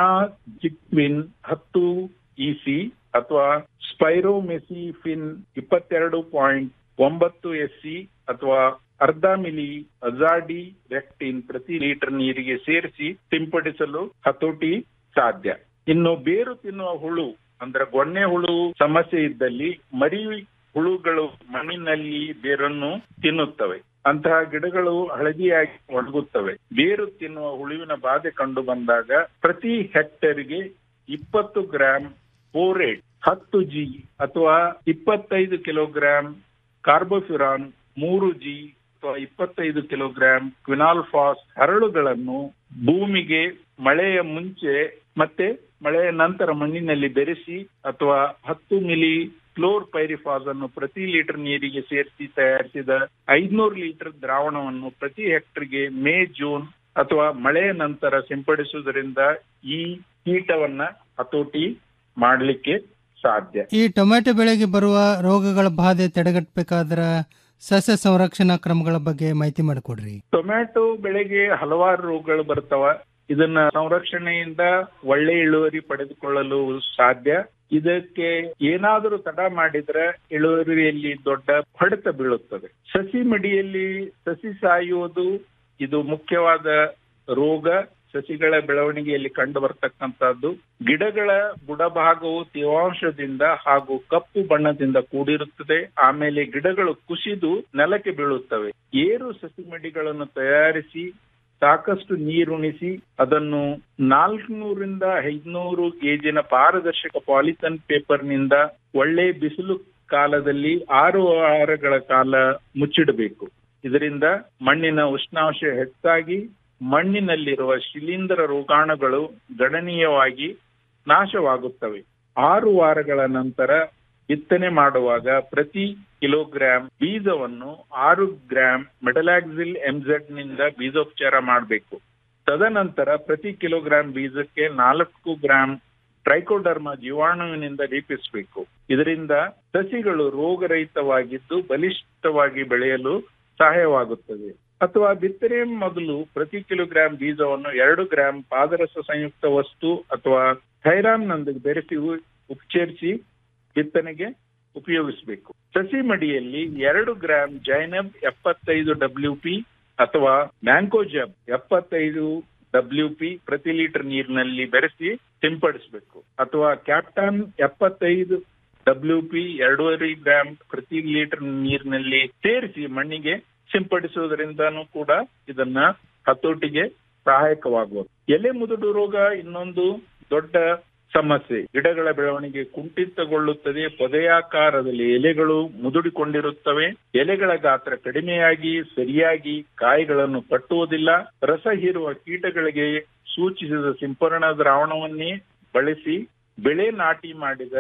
ಫನಾಜಿಕ್ವಿನ್ ಹತ್ತು ಇಸಿ ಅಥವಾ ಸ್ಪೈರೋಮೆಸಿಫಿನ್ ಇಪ್ಪತ್ತೆರಡು ಪಾಯಿಂಟ್ ಒಂಬತ್ತು ಎಸ್ಸಿ ಅಥವಾ ಅರ್ಧ ಮಿಲಿ ಅಜಾಡಿ ರೆಕ್ಟಿನ್ ಪ್ರತಿ ಲೀಟರ್ ನೀರಿಗೆ ಸೇರಿಸಿ ಸಿಂಪಡಿಸಲು ಹತೋಟಿ ಸಾಧ್ಯ ಇನ್ನು ಬೇರು ತಿನ್ನುವ ಹುಳು ಅಂದ್ರೆ ಗೊಣ್ಣೆ ಹುಳು ಸಮಸ್ಯೆ ಇದ್ದಲ್ಲಿ ಮರಿ ಹುಳುಗಳು ಮಣ್ಣಿನಲ್ಲಿ ಬೇರನ್ನು ತಿನ್ನುತ್ತವೆ ಅಂತಹ ಗಿಡಗಳು ಹಳದಿಯಾಗಿ ಒಣಗುತ್ತವೆ ಬೇರು ತಿನ್ನುವ ಹುಳುವಿನ ಬಾಧೆ ಕಂಡು ಬಂದಾಗ ಪ್ರತಿ ಹೆಕ್ಟರ್ಗೆ ಇಪ್ಪತ್ತು ಗ್ರಾಂ ಬೋರೇಟ್ ಹತ್ತು ಜಿ ಅಥವಾ ಇಪ್ಪತ್ತೈದು ಕಿಲೋಗ್ರಾಂ ಕಾರ್ಬೋಫ್ಯುರಾನ್ ಮೂರು ಜಿ ಅಥವಾ ಇಪ್ಪತ್ತೈದು ಕಿಲೋಗ್ರಾಂ ಕ್ವಿನಾಲ್ಫಾಸ್ ಹರಳುಗಳನ್ನು ಭೂಮಿಗೆ ಮಳೆಯ ಮುಂಚೆ ಮತ್ತೆ ಮಳೆಯ ನಂತರ ಮಣ್ಣಿನಲ್ಲಿ ಬೆರೆಸಿ ಅಥವಾ ಹತ್ತು ಮಿಲಿ ಕ್ಲೋರ್ ಪೈರಿಫಾಸ್ ಅನ್ನು ಪ್ರತಿ ಲೀಟರ್ ನೀರಿಗೆ ಸೇರಿಸಿ ತಯಾರಿಸಿದ ಐದ್ನೂರು ಲೀಟರ್ ದ್ರಾವಣವನ್ನು ಪ್ರತಿ ಹೆಕ್ಟರ್ಗೆ ಮೇ ಜೂನ್ ಅಥವಾ ಮಳೆಯ ನಂತರ ಸಿಂಪಡಿಸುವುದರಿಂದ ಈ ಕೀಟವನ್ನ ಹತೋಟಿ ಮಾಡಲಿಕ್ಕೆ ಸಾಧ್ಯ ಈ ಟೊಮೆಟೊ ಬೆಳೆಗೆ ಬರುವ ರೋಗಗಳ ಬಾಧೆ ತಡೆಗಟ್ಟಬೇಕಾದ್ರ ಸಸ್ಯ ಸಂರಕ್ಷಣಾ ಕ್ರಮಗಳ ಬಗ್ಗೆ ಮಾಹಿತಿ ಮಾಡಿಕೊಡ್ರಿ ಟೊಮ್ಯಾಟೊ ಬೆಳೆಗೆ ಹಲವಾರು ರೋಗಗಳು ಬರ್ತಾವ ಇದನ್ನ ಸಂರಕ್ಷಣೆಯಿಂದ ಒಳ್ಳೆ ಇಳುವರಿ ಪಡೆದುಕೊಳ್ಳಲು ಸಾಧ್ಯ ಇದಕ್ಕೆ ಏನಾದರೂ ತಡ ಮಾಡಿದ್ರೆ ಇಳುವರಿಯಲ್ಲಿ ದೊಡ್ಡ ಹೊಡೆತ ಬೀಳುತ್ತದೆ ಸಸಿ ಮಡಿಯಲ್ಲಿ ಸಸಿ ಸಾಯುವುದು ಇದು ಮುಖ್ಯವಾದ ರೋಗ ಸಸಿಗಳ ಬೆಳವಣಿಗೆಯಲ್ಲಿ ಕಂಡು ಬರ್ತಕ್ಕಂತಹದ್ದು ಗಿಡಗಳ ಬುಡಭಾಗವು ತೇವಾಂಶದಿಂದ ಹಾಗೂ ಕಪ್ಪು ಬಣ್ಣದಿಂದ ಕೂಡಿರುತ್ತದೆ ಆಮೇಲೆ ಗಿಡಗಳು ಕುಸಿದು ನೆಲಕ್ಕೆ ಬೀಳುತ್ತವೆ ಏರು ಸಸಿ ಮಡಿಗಳನ್ನು ತಯಾರಿಸಿ ಸಾಕಷ್ಟು ನೀರುಣಿಸಿ ಅದನ್ನು ನಾಲ್ಕುನೂರಿಂದ ಐದ್ನೂರು ಗೇಜಿನ ಪಾರದರ್ಶಕ ಪಾಲಿಥನ್ ಪೇಪರ್ನಿಂದ ಒಳ್ಳೆ ಬಿಸಿಲು ಕಾಲದಲ್ಲಿ ಆರು ವಾರಗಳ ಕಾಲ ಮುಚ್ಚಿಡಬೇಕು ಇದರಿಂದ ಮಣ್ಣಿನ ಉಷ್ಣಾಂಶ ಹೆಚ್ಚಾಗಿ ಮಣ್ಣಿನಲ್ಲಿರುವ ಶಿಲೀಂಧ್ರ ರೋಗಾಣುಗಳು ಗಣನೀಯವಾಗಿ ನಾಶವಾಗುತ್ತವೆ ಆರು ವಾರಗಳ ನಂತರ ಬಿತ್ತನೆ ಮಾಡುವಾಗ ಪ್ರತಿ ಕಿಲೋಗ್ರಾಂ ಬೀಜವನ್ನು ಆರು ಗ್ರಾಂ ಮೆಟಲಾಕ್ಸಿಲ್ ಎಂಜೆಡ್ ನಿಂದ ಬೀಜೋಪಚಾರ ಮಾಡಬೇಕು ತದನಂತರ ಪ್ರತಿ ಕಿಲೋಗ್ರಾಂ ಬೀಜಕ್ಕೆ ನಾಲ್ಕು ಗ್ರಾಂ ಟ್ರೈಕೋಡರ್ಮ ಜೀವಾಣುವಿನಿಂದ ಲೇಪಿಸಬೇಕು ಇದರಿಂದ ಸಸಿಗಳು ರೋಗರಹಿತವಾಗಿದ್ದು ಬಲಿಷ್ಠವಾಗಿ ಬೆಳೆಯಲು ಸಹಾಯವಾಗುತ್ತದೆ ಅಥವಾ ಬಿತ್ತನೆ ಮೊದಲು ಪ್ರತಿ ಕಿಲೋಗ್ರಾಂ ಬೀಜವನ್ನು ಎರಡು ಗ್ರಾಂ ಪಾದರಸ ಸಂಯುಕ್ತ ವಸ್ತು ಅಥವಾ ಥೈರಾಮ್ನೊಂದಿಗೆ ಬೆರೆಸಿ ಉಪಚರಿಸಿ ಬಿತ್ತನೆಗೆ ಉಪಯೋಗಿಸಬೇಕು ಸಸಿ ಮಡಿಯಲ್ಲಿ ಎರಡು ಗ್ರಾಂ ಜೈನಬ್ ಎಪ್ಪತ್ತೈದು ಡಬ್ಲ್ಯೂ ಪಿ ಅಥವಾ ಮ್ಯಾಂಕೋಜಬ್ ಎಪ್ಪತ್ತೈದು ಡಬ್ಲ್ಯೂ ಪಿ ಪ್ರತಿ ಲೀಟರ್ ನೀರಿನಲ್ಲಿ ಬೆರೆಸಿ ಸಿಂಪಡಿಸಬೇಕು ಅಥವಾ ಕ್ಯಾಪ್ಟಾನ್ ಎಪ್ಪತ್ತೈದು ಡಬ್ಲ್ಯೂ ಪಿ ಎರಡೂವರೆ ಗ್ರಾಂ ಪ್ರತಿ ಲೀಟರ್ ನೀರಿನಲ್ಲಿ ಸೇರಿಸಿ ಮಣ್ಣಿಗೆ ಸಿಂಪಡಿಸುವುದರಿಂದನೂ ಕೂಡ ಇದನ್ನ ಹತೋಟಿಗೆ ಸಹಾಯಕವಾಗುವುದು ಎಲೆ ಮುದುಡು ರೋಗ ಇನ್ನೊಂದು ದೊಡ್ಡ ಸಮಸ್ಯೆ ಗಿಡಗಳ ಬೆಳವಣಿಗೆ ಕುಂಠಿತಗೊಳ್ಳುತ್ತದೆ ಪೊದೆಯಾಕಾರದಲ್ಲಿ ಎಲೆಗಳು ಮುದುಡಿಕೊಂಡಿರುತ್ತವೆ ಎಲೆಗಳ ಗಾತ್ರ ಕಡಿಮೆಯಾಗಿ ಸರಿಯಾಗಿ ಕಾಯಿಗಳನ್ನು ಕಟ್ಟುವುದಿಲ್ಲ ರಸ ಹೀರುವ ಕೀಟಗಳಿಗೆ ಸೂಚಿಸಿದ ಸಿಂಪರಣಾ ದ್ರಾವಣವನ್ನೇ ಬಳಸಿ ಬೆಳೆ ನಾಟಿ ಮಾಡಿದ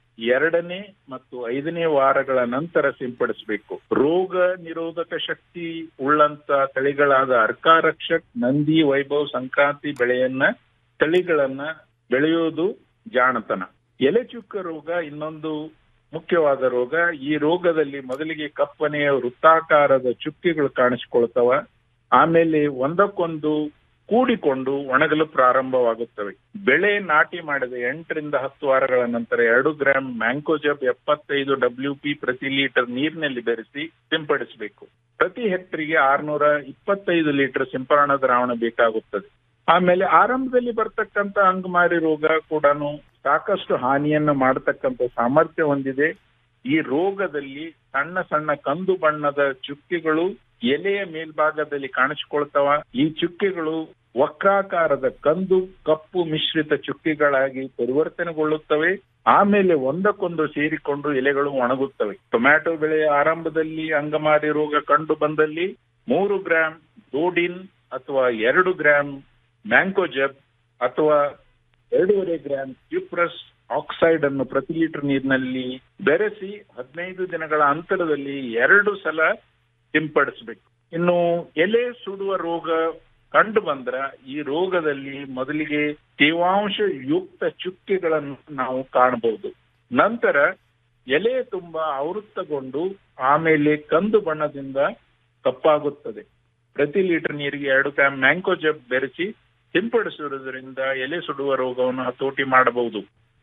ಎರಡನೇ ಮತ್ತು ಐದನೇ ವಾರಗಳ ನಂತರ ಸಿಂಪಡಿಸಬೇಕು ರೋಗ ನಿರೋಧಕ ಶಕ್ತಿ ಉಳ್ಳಂತ ತಳಿಗಳಾದ ಅರ್ಕಾರಕ್ಷಕ್ ನಂದಿ ವೈಭವ್ ಸಂಕ್ರಾಂತಿ ಬೆಳೆಯನ್ನ ತಳಿಗಳನ್ನ ಬೆಳೆಯುವುದು ಜಾಣತನ ಎಲೆ ಚುಕ್ಕ ರೋಗ ಇನ್ನೊಂದು ಮುಖ್ಯವಾದ ರೋಗ ಈ ರೋಗದಲ್ಲಿ ಮೊದಲಿಗೆ ಕಪ್ಪನೆಯ ವೃತ್ತಾಕಾರದ ಚುಕ್ಕೆಗಳು ಕಾಣಿಸಿಕೊಳ್ತವ ಆಮೇಲೆ ಒಂದಕ್ಕೊಂದು ಕೂಡಿಕೊಂಡು ಒಣಗಲು ಪ್ರಾರಂಭವಾಗುತ್ತವೆ ಬೆಳೆ ನಾಟಿ ಮಾಡಿದ ಎಂಟರಿಂದ ಹತ್ತು ವಾರಗಳ ನಂತರ ಎರಡು ಗ್ರಾಂ ಮ್ಯಾಂಕೋಜಬ್ ಎಪ್ಪತ್ತೈದು ಡಬ್ಲ್ಯೂ ಪಿ ಪ್ರತಿ ಲೀಟರ್ ನೀರಿನಲ್ಲಿ ಬೆರೆಸಿ ಸಿಂಪಡಿಸಬೇಕು ಪ್ರತಿ ಹೆಕ್ಟರ್ಗೆ ಆರ್ನೂರ ಇಪ್ಪತ್ತೈದು ಲೀಟರ್ ಸಿಂಪರಣಾ ದ್ರಾವಣ ಬೇಕಾಗುತ್ತದೆ ಆಮೇಲೆ ಆರಂಭದಲ್ಲಿ ಬರ್ತಕ್ಕಂತ ಅಂಗಮಾರಿ ರೋಗ ಕೂಡ ಸಾಕಷ್ಟು ಹಾನಿಯನ್ನ ಮಾಡತಕ್ಕಂತ ಸಾಮರ್ಥ್ಯ ಹೊಂದಿದೆ ಈ ರೋಗದಲ್ಲಿ ಸಣ್ಣ ಸಣ್ಣ ಕಂದು ಬಣ್ಣದ ಚುಕ್ಕೆಗಳು ಎಲೆಯ ಮೇಲ್ಭಾಗದಲ್ಲಿ ಕಾಣಿಸಿಕೊಳ್ತಾವ ಈ ಚುಕ್ಕೆಗಳು ವಕ್ರಾಕಾರದ ಕಂದು ಕಪ್ಪು ಮಿಶ್ರಿತ ಚುಕ್ಕೆಗಳಾಗಿ ಪರಿವರ್ತನೆಗೊಳ್ಳುತ್ತವೆ ಆಮೇಲೆ ಒಂದಕ್ಕೊಂದು ಸೇರಿಕೊಂಡು ಎಲೆಗಳು ಒಣಗುತ್ತವೆ ಟೊಮ್ಯಾಟೊ ಬೆಳೆಯ ಆರಂಭದಲ್ಲಿ ಅಂಗಮಾರಿ ರೋಗ ಕಂಡು ಬಂದಲ್ಲಿ ಮೂರು ಗ್ರಾಂ ಡೋಡಿನ್ ಅಥವಾ ಎರಡು ಗ್ರಾಂ ಮ್ಯಾಂಕೋಜಬ್ ಅಥವಾ ಎರಡೂವರೆ ಗ್ರಾಂ ಕ್ಯೂಪ್ರಸ್ ಆಕ್ಸೈಡ್ ಅನ್ನು ಪ್ರತಿ ಲೀಟರ್ ನೀರಿನಲ್ಲಿ ಬೆರೆಸಿ ಹದಿನೈದು ದಿನಗಳ ಅಂತರದಲ್ಲಿ ಎರಡು ಸಲ ಸಿಂಪಡಿಸಬೇಕು ಇನ್ನು ಎಲೆ ಸುಡುವ ರೋಗ ಕಂಡು ಬಂದ್ರ ಈ ರೋಗದಲ್ಲಿ ಮೊದಲಿಗೆ ತೇವಾಂಶ ಯುಕ್ತ ಚುಕ್ಕೆಗಳನ್ನು ನಾವು ಕಾಣಬಹುದು ನಂತರ ಎಲೆ ತುಂಬಾ ಆವೃತ್ತಗೊಂಡು ಆಮೇಲೆ ಕಂದು ಬಣ್ಣದಿಂದ ಕಪ್ಪಾಗುತ್ತದೆ ಪ್ರತಿ ಲೀಟರ್ ನೀರಿಗೆ ಎರಡು ಗ್ರಾಮ್ ಮ್ಯಾಂಗೋ ಜಬ್ ಬೆರೆಸಿ ಸಿಂಪಡಿಸುವುದರಿಂದ ಎಲೆ ಸುಡುವ ರೋಗವನ್ನು ಹತೋಟಿ ಮಾಡಬಹುದು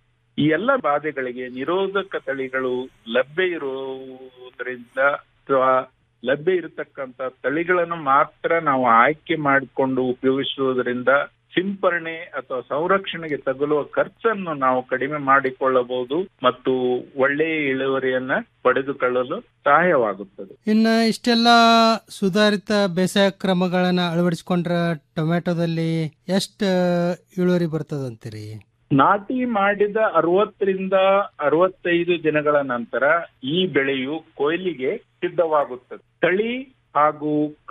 ಈ ಎಲ್ಲ ಬಾಧೆಗಳಿಗೆ ನಿರೋಧಕ ತಳಿಗಳು ಲಭ್ಯ ಇರುವುದರಿಂದ ಅಥವಾ ಲಭ್ಯ ಇರತಕ್ಕಂತ ತಳಿಗಳನ್ನು ಮಾತ್ರ ನಾವು ಆಯ್ಕೆ ಮಾಡಿಕೊಂಡು ಉಪಯೋಗಿಸುವುದರಿಂದ ಸಿಂಪರಣೆ ಅಥವಾ ಸಂರಕ್ಷಣೆಗೆ ತಗುಲುವ ಖರ್ಚನ್ನು ನಾವು ಕಡಿಮೆ ಮಾಡಿಕೊಳ್ಳಬಹುದು ಮತ್ತು ಒಳ್ಳೆಯ ಇಳುವರಿಯನ್ನ ಪಡೆದುಕೊಳ್ಳಲು ಸಹಾಯವಾಗುತ್ತದೆ ಇನ್ನ ಇಷ್ಟೆಲ್ಲ ಸುಧಾರಿತ ಬೇಸಾಯ ಕ್ರಮಗಳನ್ನ ಅಳವಡಿಸಿಕೊಂಡ್ರ ಟೊಮೆಟೊದಲ್ಲಿ ಎಷ್ಟು ಇಳುವರಿ ಬರ್ತದಂತೀರಿ ನಾಟಿ ಮಾಡಿದ ಅರವತ್ತರಿಂದ ಅರವತ್ತೈದು ದಿನಗಳ ನಂತರ ಈ ಬೆಳೆಯು ಕೊಯ್ಲಿಗೆ ಸಿದ್ಧವಾಗುತ್ತದೆ ತಳಿ ಹಾಗೂ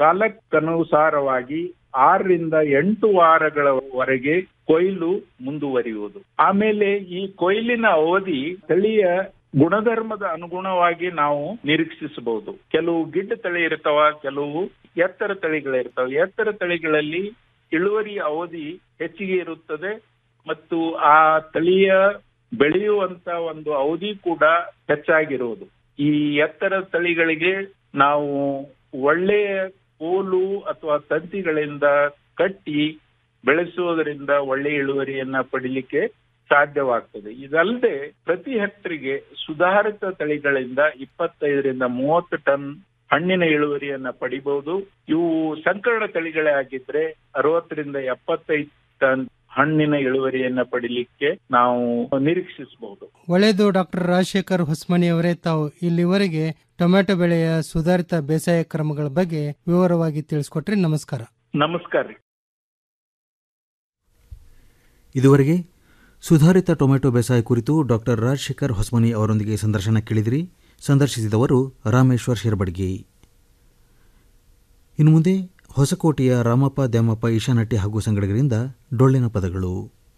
ಕಾಲಕ್ಕನುಸಾರವಾಗಿ ಆರರಿಂದ ಎಂಟು ವಾರಗಳವರೆಗೆ ಕೊಯ್ಲು ಮುಂದುವರಿಯುವುದು ಆಮೇಲೆ ಈ ಕೊಯ್ಲಿನ ಅವಧಿ ತಳಿಯ ಗುಣಧರ್ಮದ ಅನುಗುಣವಾಗಿ ನಾವು ನಿರೀಕ್ಷಿಸಬಹುದು ಕೆಲವು ಗಿಡ್ಡ ತಳಿ ಇರ್ತಾವ ಕೆಲವು ಎತ್ತರ ತಳಿಗಳಿರ್ತಾವ ಎತ್ತರ ತಳಿಗಳಲ್ಲಿ ಇಳುವರಿ ಅವಧಿ ಹೆಚ್ಚಿಗೆ ಇರುತ್ತದೆ ಮತ್ತು ಆ ತಳಿಯ ಬೆಳೆಯುವಂತ ಒಂದು ಅವಧಿ ಕೂಡ ಹೆಚ್ಚಾಗಿರುವುದು ಈ ಎತ್ತರ ತಳಿಗಳಿಗೆ ನಾವು ಒಳ್ಳೆಯ ಕೋಲು ಅಥವಾ ತಂತಿಗಳಿಂದ ಕಟ್ಟಿ ಬೆಳೆಸುವುದರಿಂದ ಒಳ್ಳೆ ಇಳುವರಿಯನ್ನ ಪಡಿಲಿಕ್ಕೆ ಸಾಧ್ಯವಾಗ್ತದೆ ಇದಲ್ಲದೆ ಪ್ರತಿ ಹೆಕ್ಟರ್ಗೆ ಸುಧಾರಿತ ತಳಿಗಳಿಂದ ಇಪ್ಪತ್ತೈದರಿಂದ ಮೂವತ್ತು ಟನ್ ಹಣ್ಣಿನ ಇಳುವರಿಯನ್ನ ಪಡಿಬಹುದು ಇವು ಸಂಕರಣ ತಳಿಗಳೇ ಆಗಿದ್ರೆ ಅರವತ್ತರಿಂದ ಎಪ್ಪತ್ತೈದು ಟನ್ ಹಣ್ಣಿನ ಇಳುವರಿಯನ್ನ ಪಡಿಲಿಕ್ಕೆ ನಾವು ನಿರೀಕ್ಷಿಸಬಹುದು ಒಳ್ಳೆಯದು ಡಾಕ್ಟರ್ ರಾಜಶೇಖರ್ ಹೊಸ್ಮನಿ ಅವರೇ ತಾವು ಇಲ್ಲಿವರೆಗೆ ಟೊಮೆಟೊ ಬೆಳೆಯ ಸುಧಾರಿತ ಬೇಸಾಯ ಕ್ರಮಗಳ ಬಗ್ಗೆ ವಿವರವಾಗಿ ತಿಳಿಸ್ಕೊಟ್ರಿ ನಮಸ್ಕಾರ ನಮಸ್ಕಾರ ರೀ ಇದುವರೆಗೆ ಸುಧಾರಿತ ಟೊಮೆಟೊ ಬೇಸಾಯ ಕುರಿತು ಡಾಕ್ಟರ್ ರಾಜಶೇಖರ್ ಹೊಸ್ಮನಿ ಅವರೊಂದಿಗೆ ಸಂದರ್ಶನ ಕೇಳಿದಿರಿ ಸಂದರ್ಶಿಸಿದವರು ರಾಮೇಶ್ವರ್ ಶಿರಬಡ್ಗಿ ಇನ್ನು ಮುಂದೆ ಹೊಸಕೋಟೆಯ ರಾಮಪ್ಪ ದ್ಯಾಮಪ್ಪ ಈಶಾನಟ್ಟಿ ಹಾಗೂ ಸಂಗಡಿಗರಿಂದ ಡೊಳ್ಳಿನ ಪದಗಳು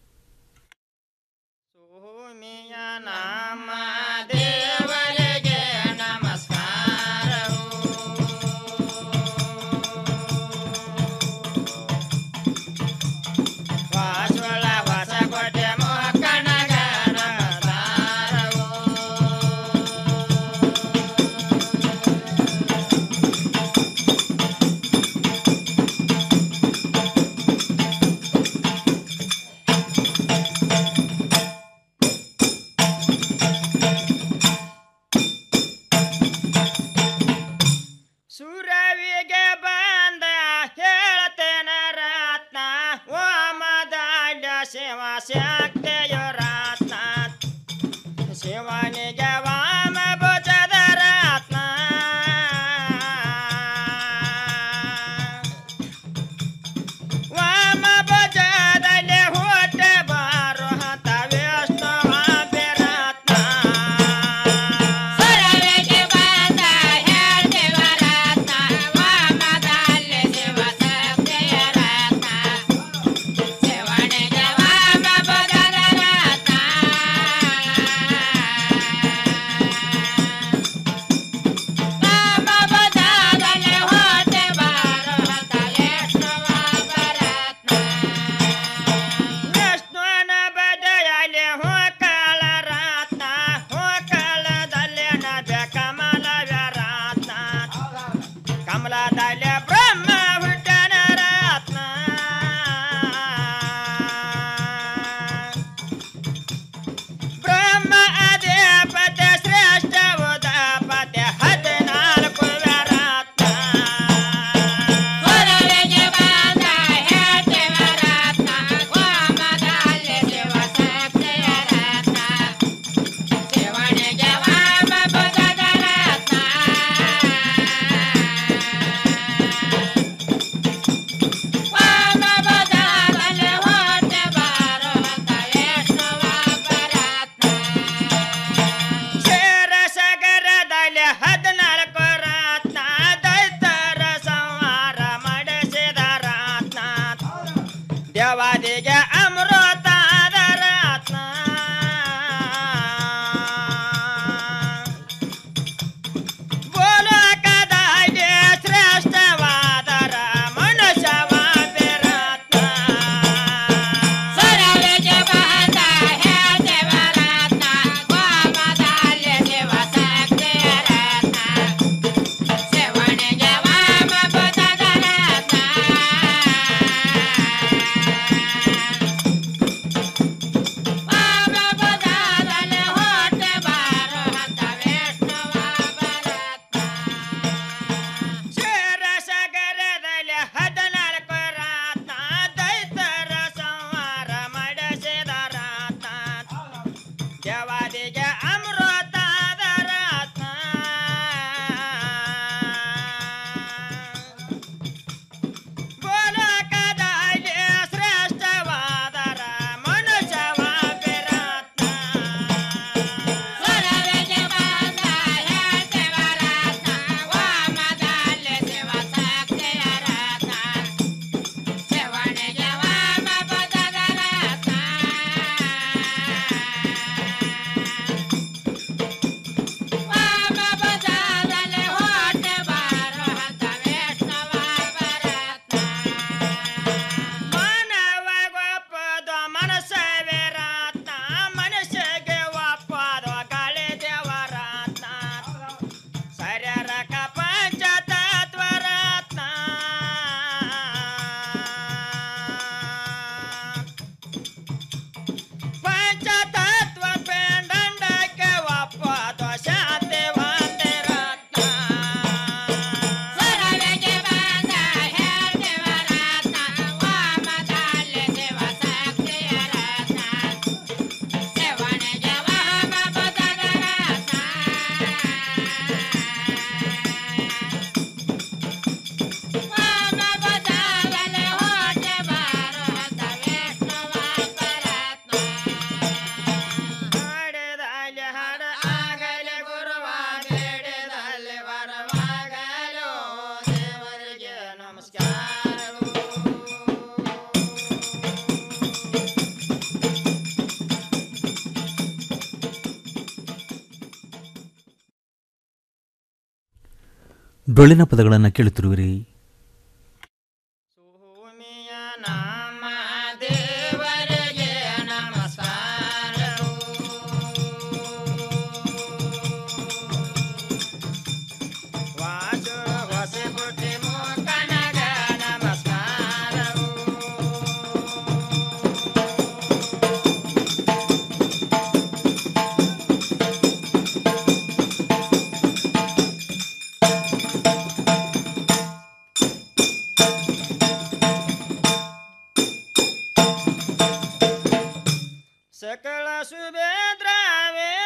ಸುರವಿಗೆ ಬಂದ ಹೇಳ್ತೇನ ರತ್ನ ಓ ಮದಾಂಡ ಶಿವ ಶಕ್ತಿಯ ರತ್ನ ಶಿವನಿಗೆ ವಾಮ ಭುಜದ ರತ್ನ ವಾಮ ಭುಜದಲ್ಲಿ ಹುಟ್ಟ ಬಾರು ಹತ ವಿಷ್ಣು ರತ್ನ ಸುರವಿಗೆ ಬಂದ ಹೇಳ್ತೇವ ರತ್ನ ವಾಮದಲ್ಲಿ ಶಿವ ಶಕ್ತಿಯ ರತ್ನ ಶಿವನಿಗೆ ವಾಮ ಭುಜದ ರತ್ನ ದೇವಾದಿಗೆ ಅಮೃತದ ರತ್ನ ಗೋಲಕದಲ್ಲಿ ಶ್ರೇಷ್ಠವಾದರ ಮನುಷ್ಯವ ಬಿರತ್ನ ಸ್ವರವೆಗೆ ಬಂದ ಹೇಳ್ತೇವ ರತ್ನ ವಾಮದಲ್ಲಿ ಶಿವ ಶಕ್ತಿಯ ರತ್ನ ಶಿವನಿಗೆ ವಾಮ ಪದದ ರತ್ನ ವಾಮ ಪದದಲ್ಲಿ ಹೊಟ್ಟೆ ಬಾರೋ ಹಂತ ವೈಷ್ಣವ ಭರತ್ನ ಮಾನವ ಒಪ್ಪದ ಮನಸ್ಸವೇ ರತ್ನ ಮನುಷ್ಯಗೆ ಒಪ್ಪದ ಗಾಳಿ ದೇವರತ್ನ ಶರೀರಕ ಪಂಚತತ್ವ ರತ್ನ ಪಂಚತತ್ವ ಪೆಂಡಂಡಕ್ಕೆ ಒಪ್ಪದ ಶಾಂತಿ ಒಂದೇ ರತ್ನ ಸ್ವರವೆಗೆ ಬಂದ ಹೇಳ್ತೇವ ರತ್ನ ವಾಮದಲ್ಲಿ ಶಿವ ಶಕ್ತಿಯ ರತ್ನ ಶಿವನಿಗೆ ವಾಮ ಪದದ ರತ್ನ ವಾಮ ಪದದಲ್ಲಿ ಹೊಟ್ಟೆ ಬಾರೋ ಹಂತ ವೈಷ್ಣವ ಭರತ್ನ ಹಾಡಿದಲ್ಲಿ ಹಾಡ ಆಗಲಿ ಗುರುವ ಬೇಡಿದಲ್ಲಿ ವರವಾಗಲು ದೇವರಿಗೆ ನಮಸ್ಕಾರಗಳು ಡೊಳ್ಳಿನ ಪದಗಳನ್ನು ಕೇಳುತ್ತಿರುವಿರಿ ನಮ್ಮ ದೇವರಿಗೆ ನಮಸ್ಕಾರಗಳು ವಾಸು ಹೊಸಗುಟ್ಟಿ ಮುಖನಗ ನಮಸ್ಕಾರಗಳು ಸಕಲ ಸುಬೇದ್ರಾವೇ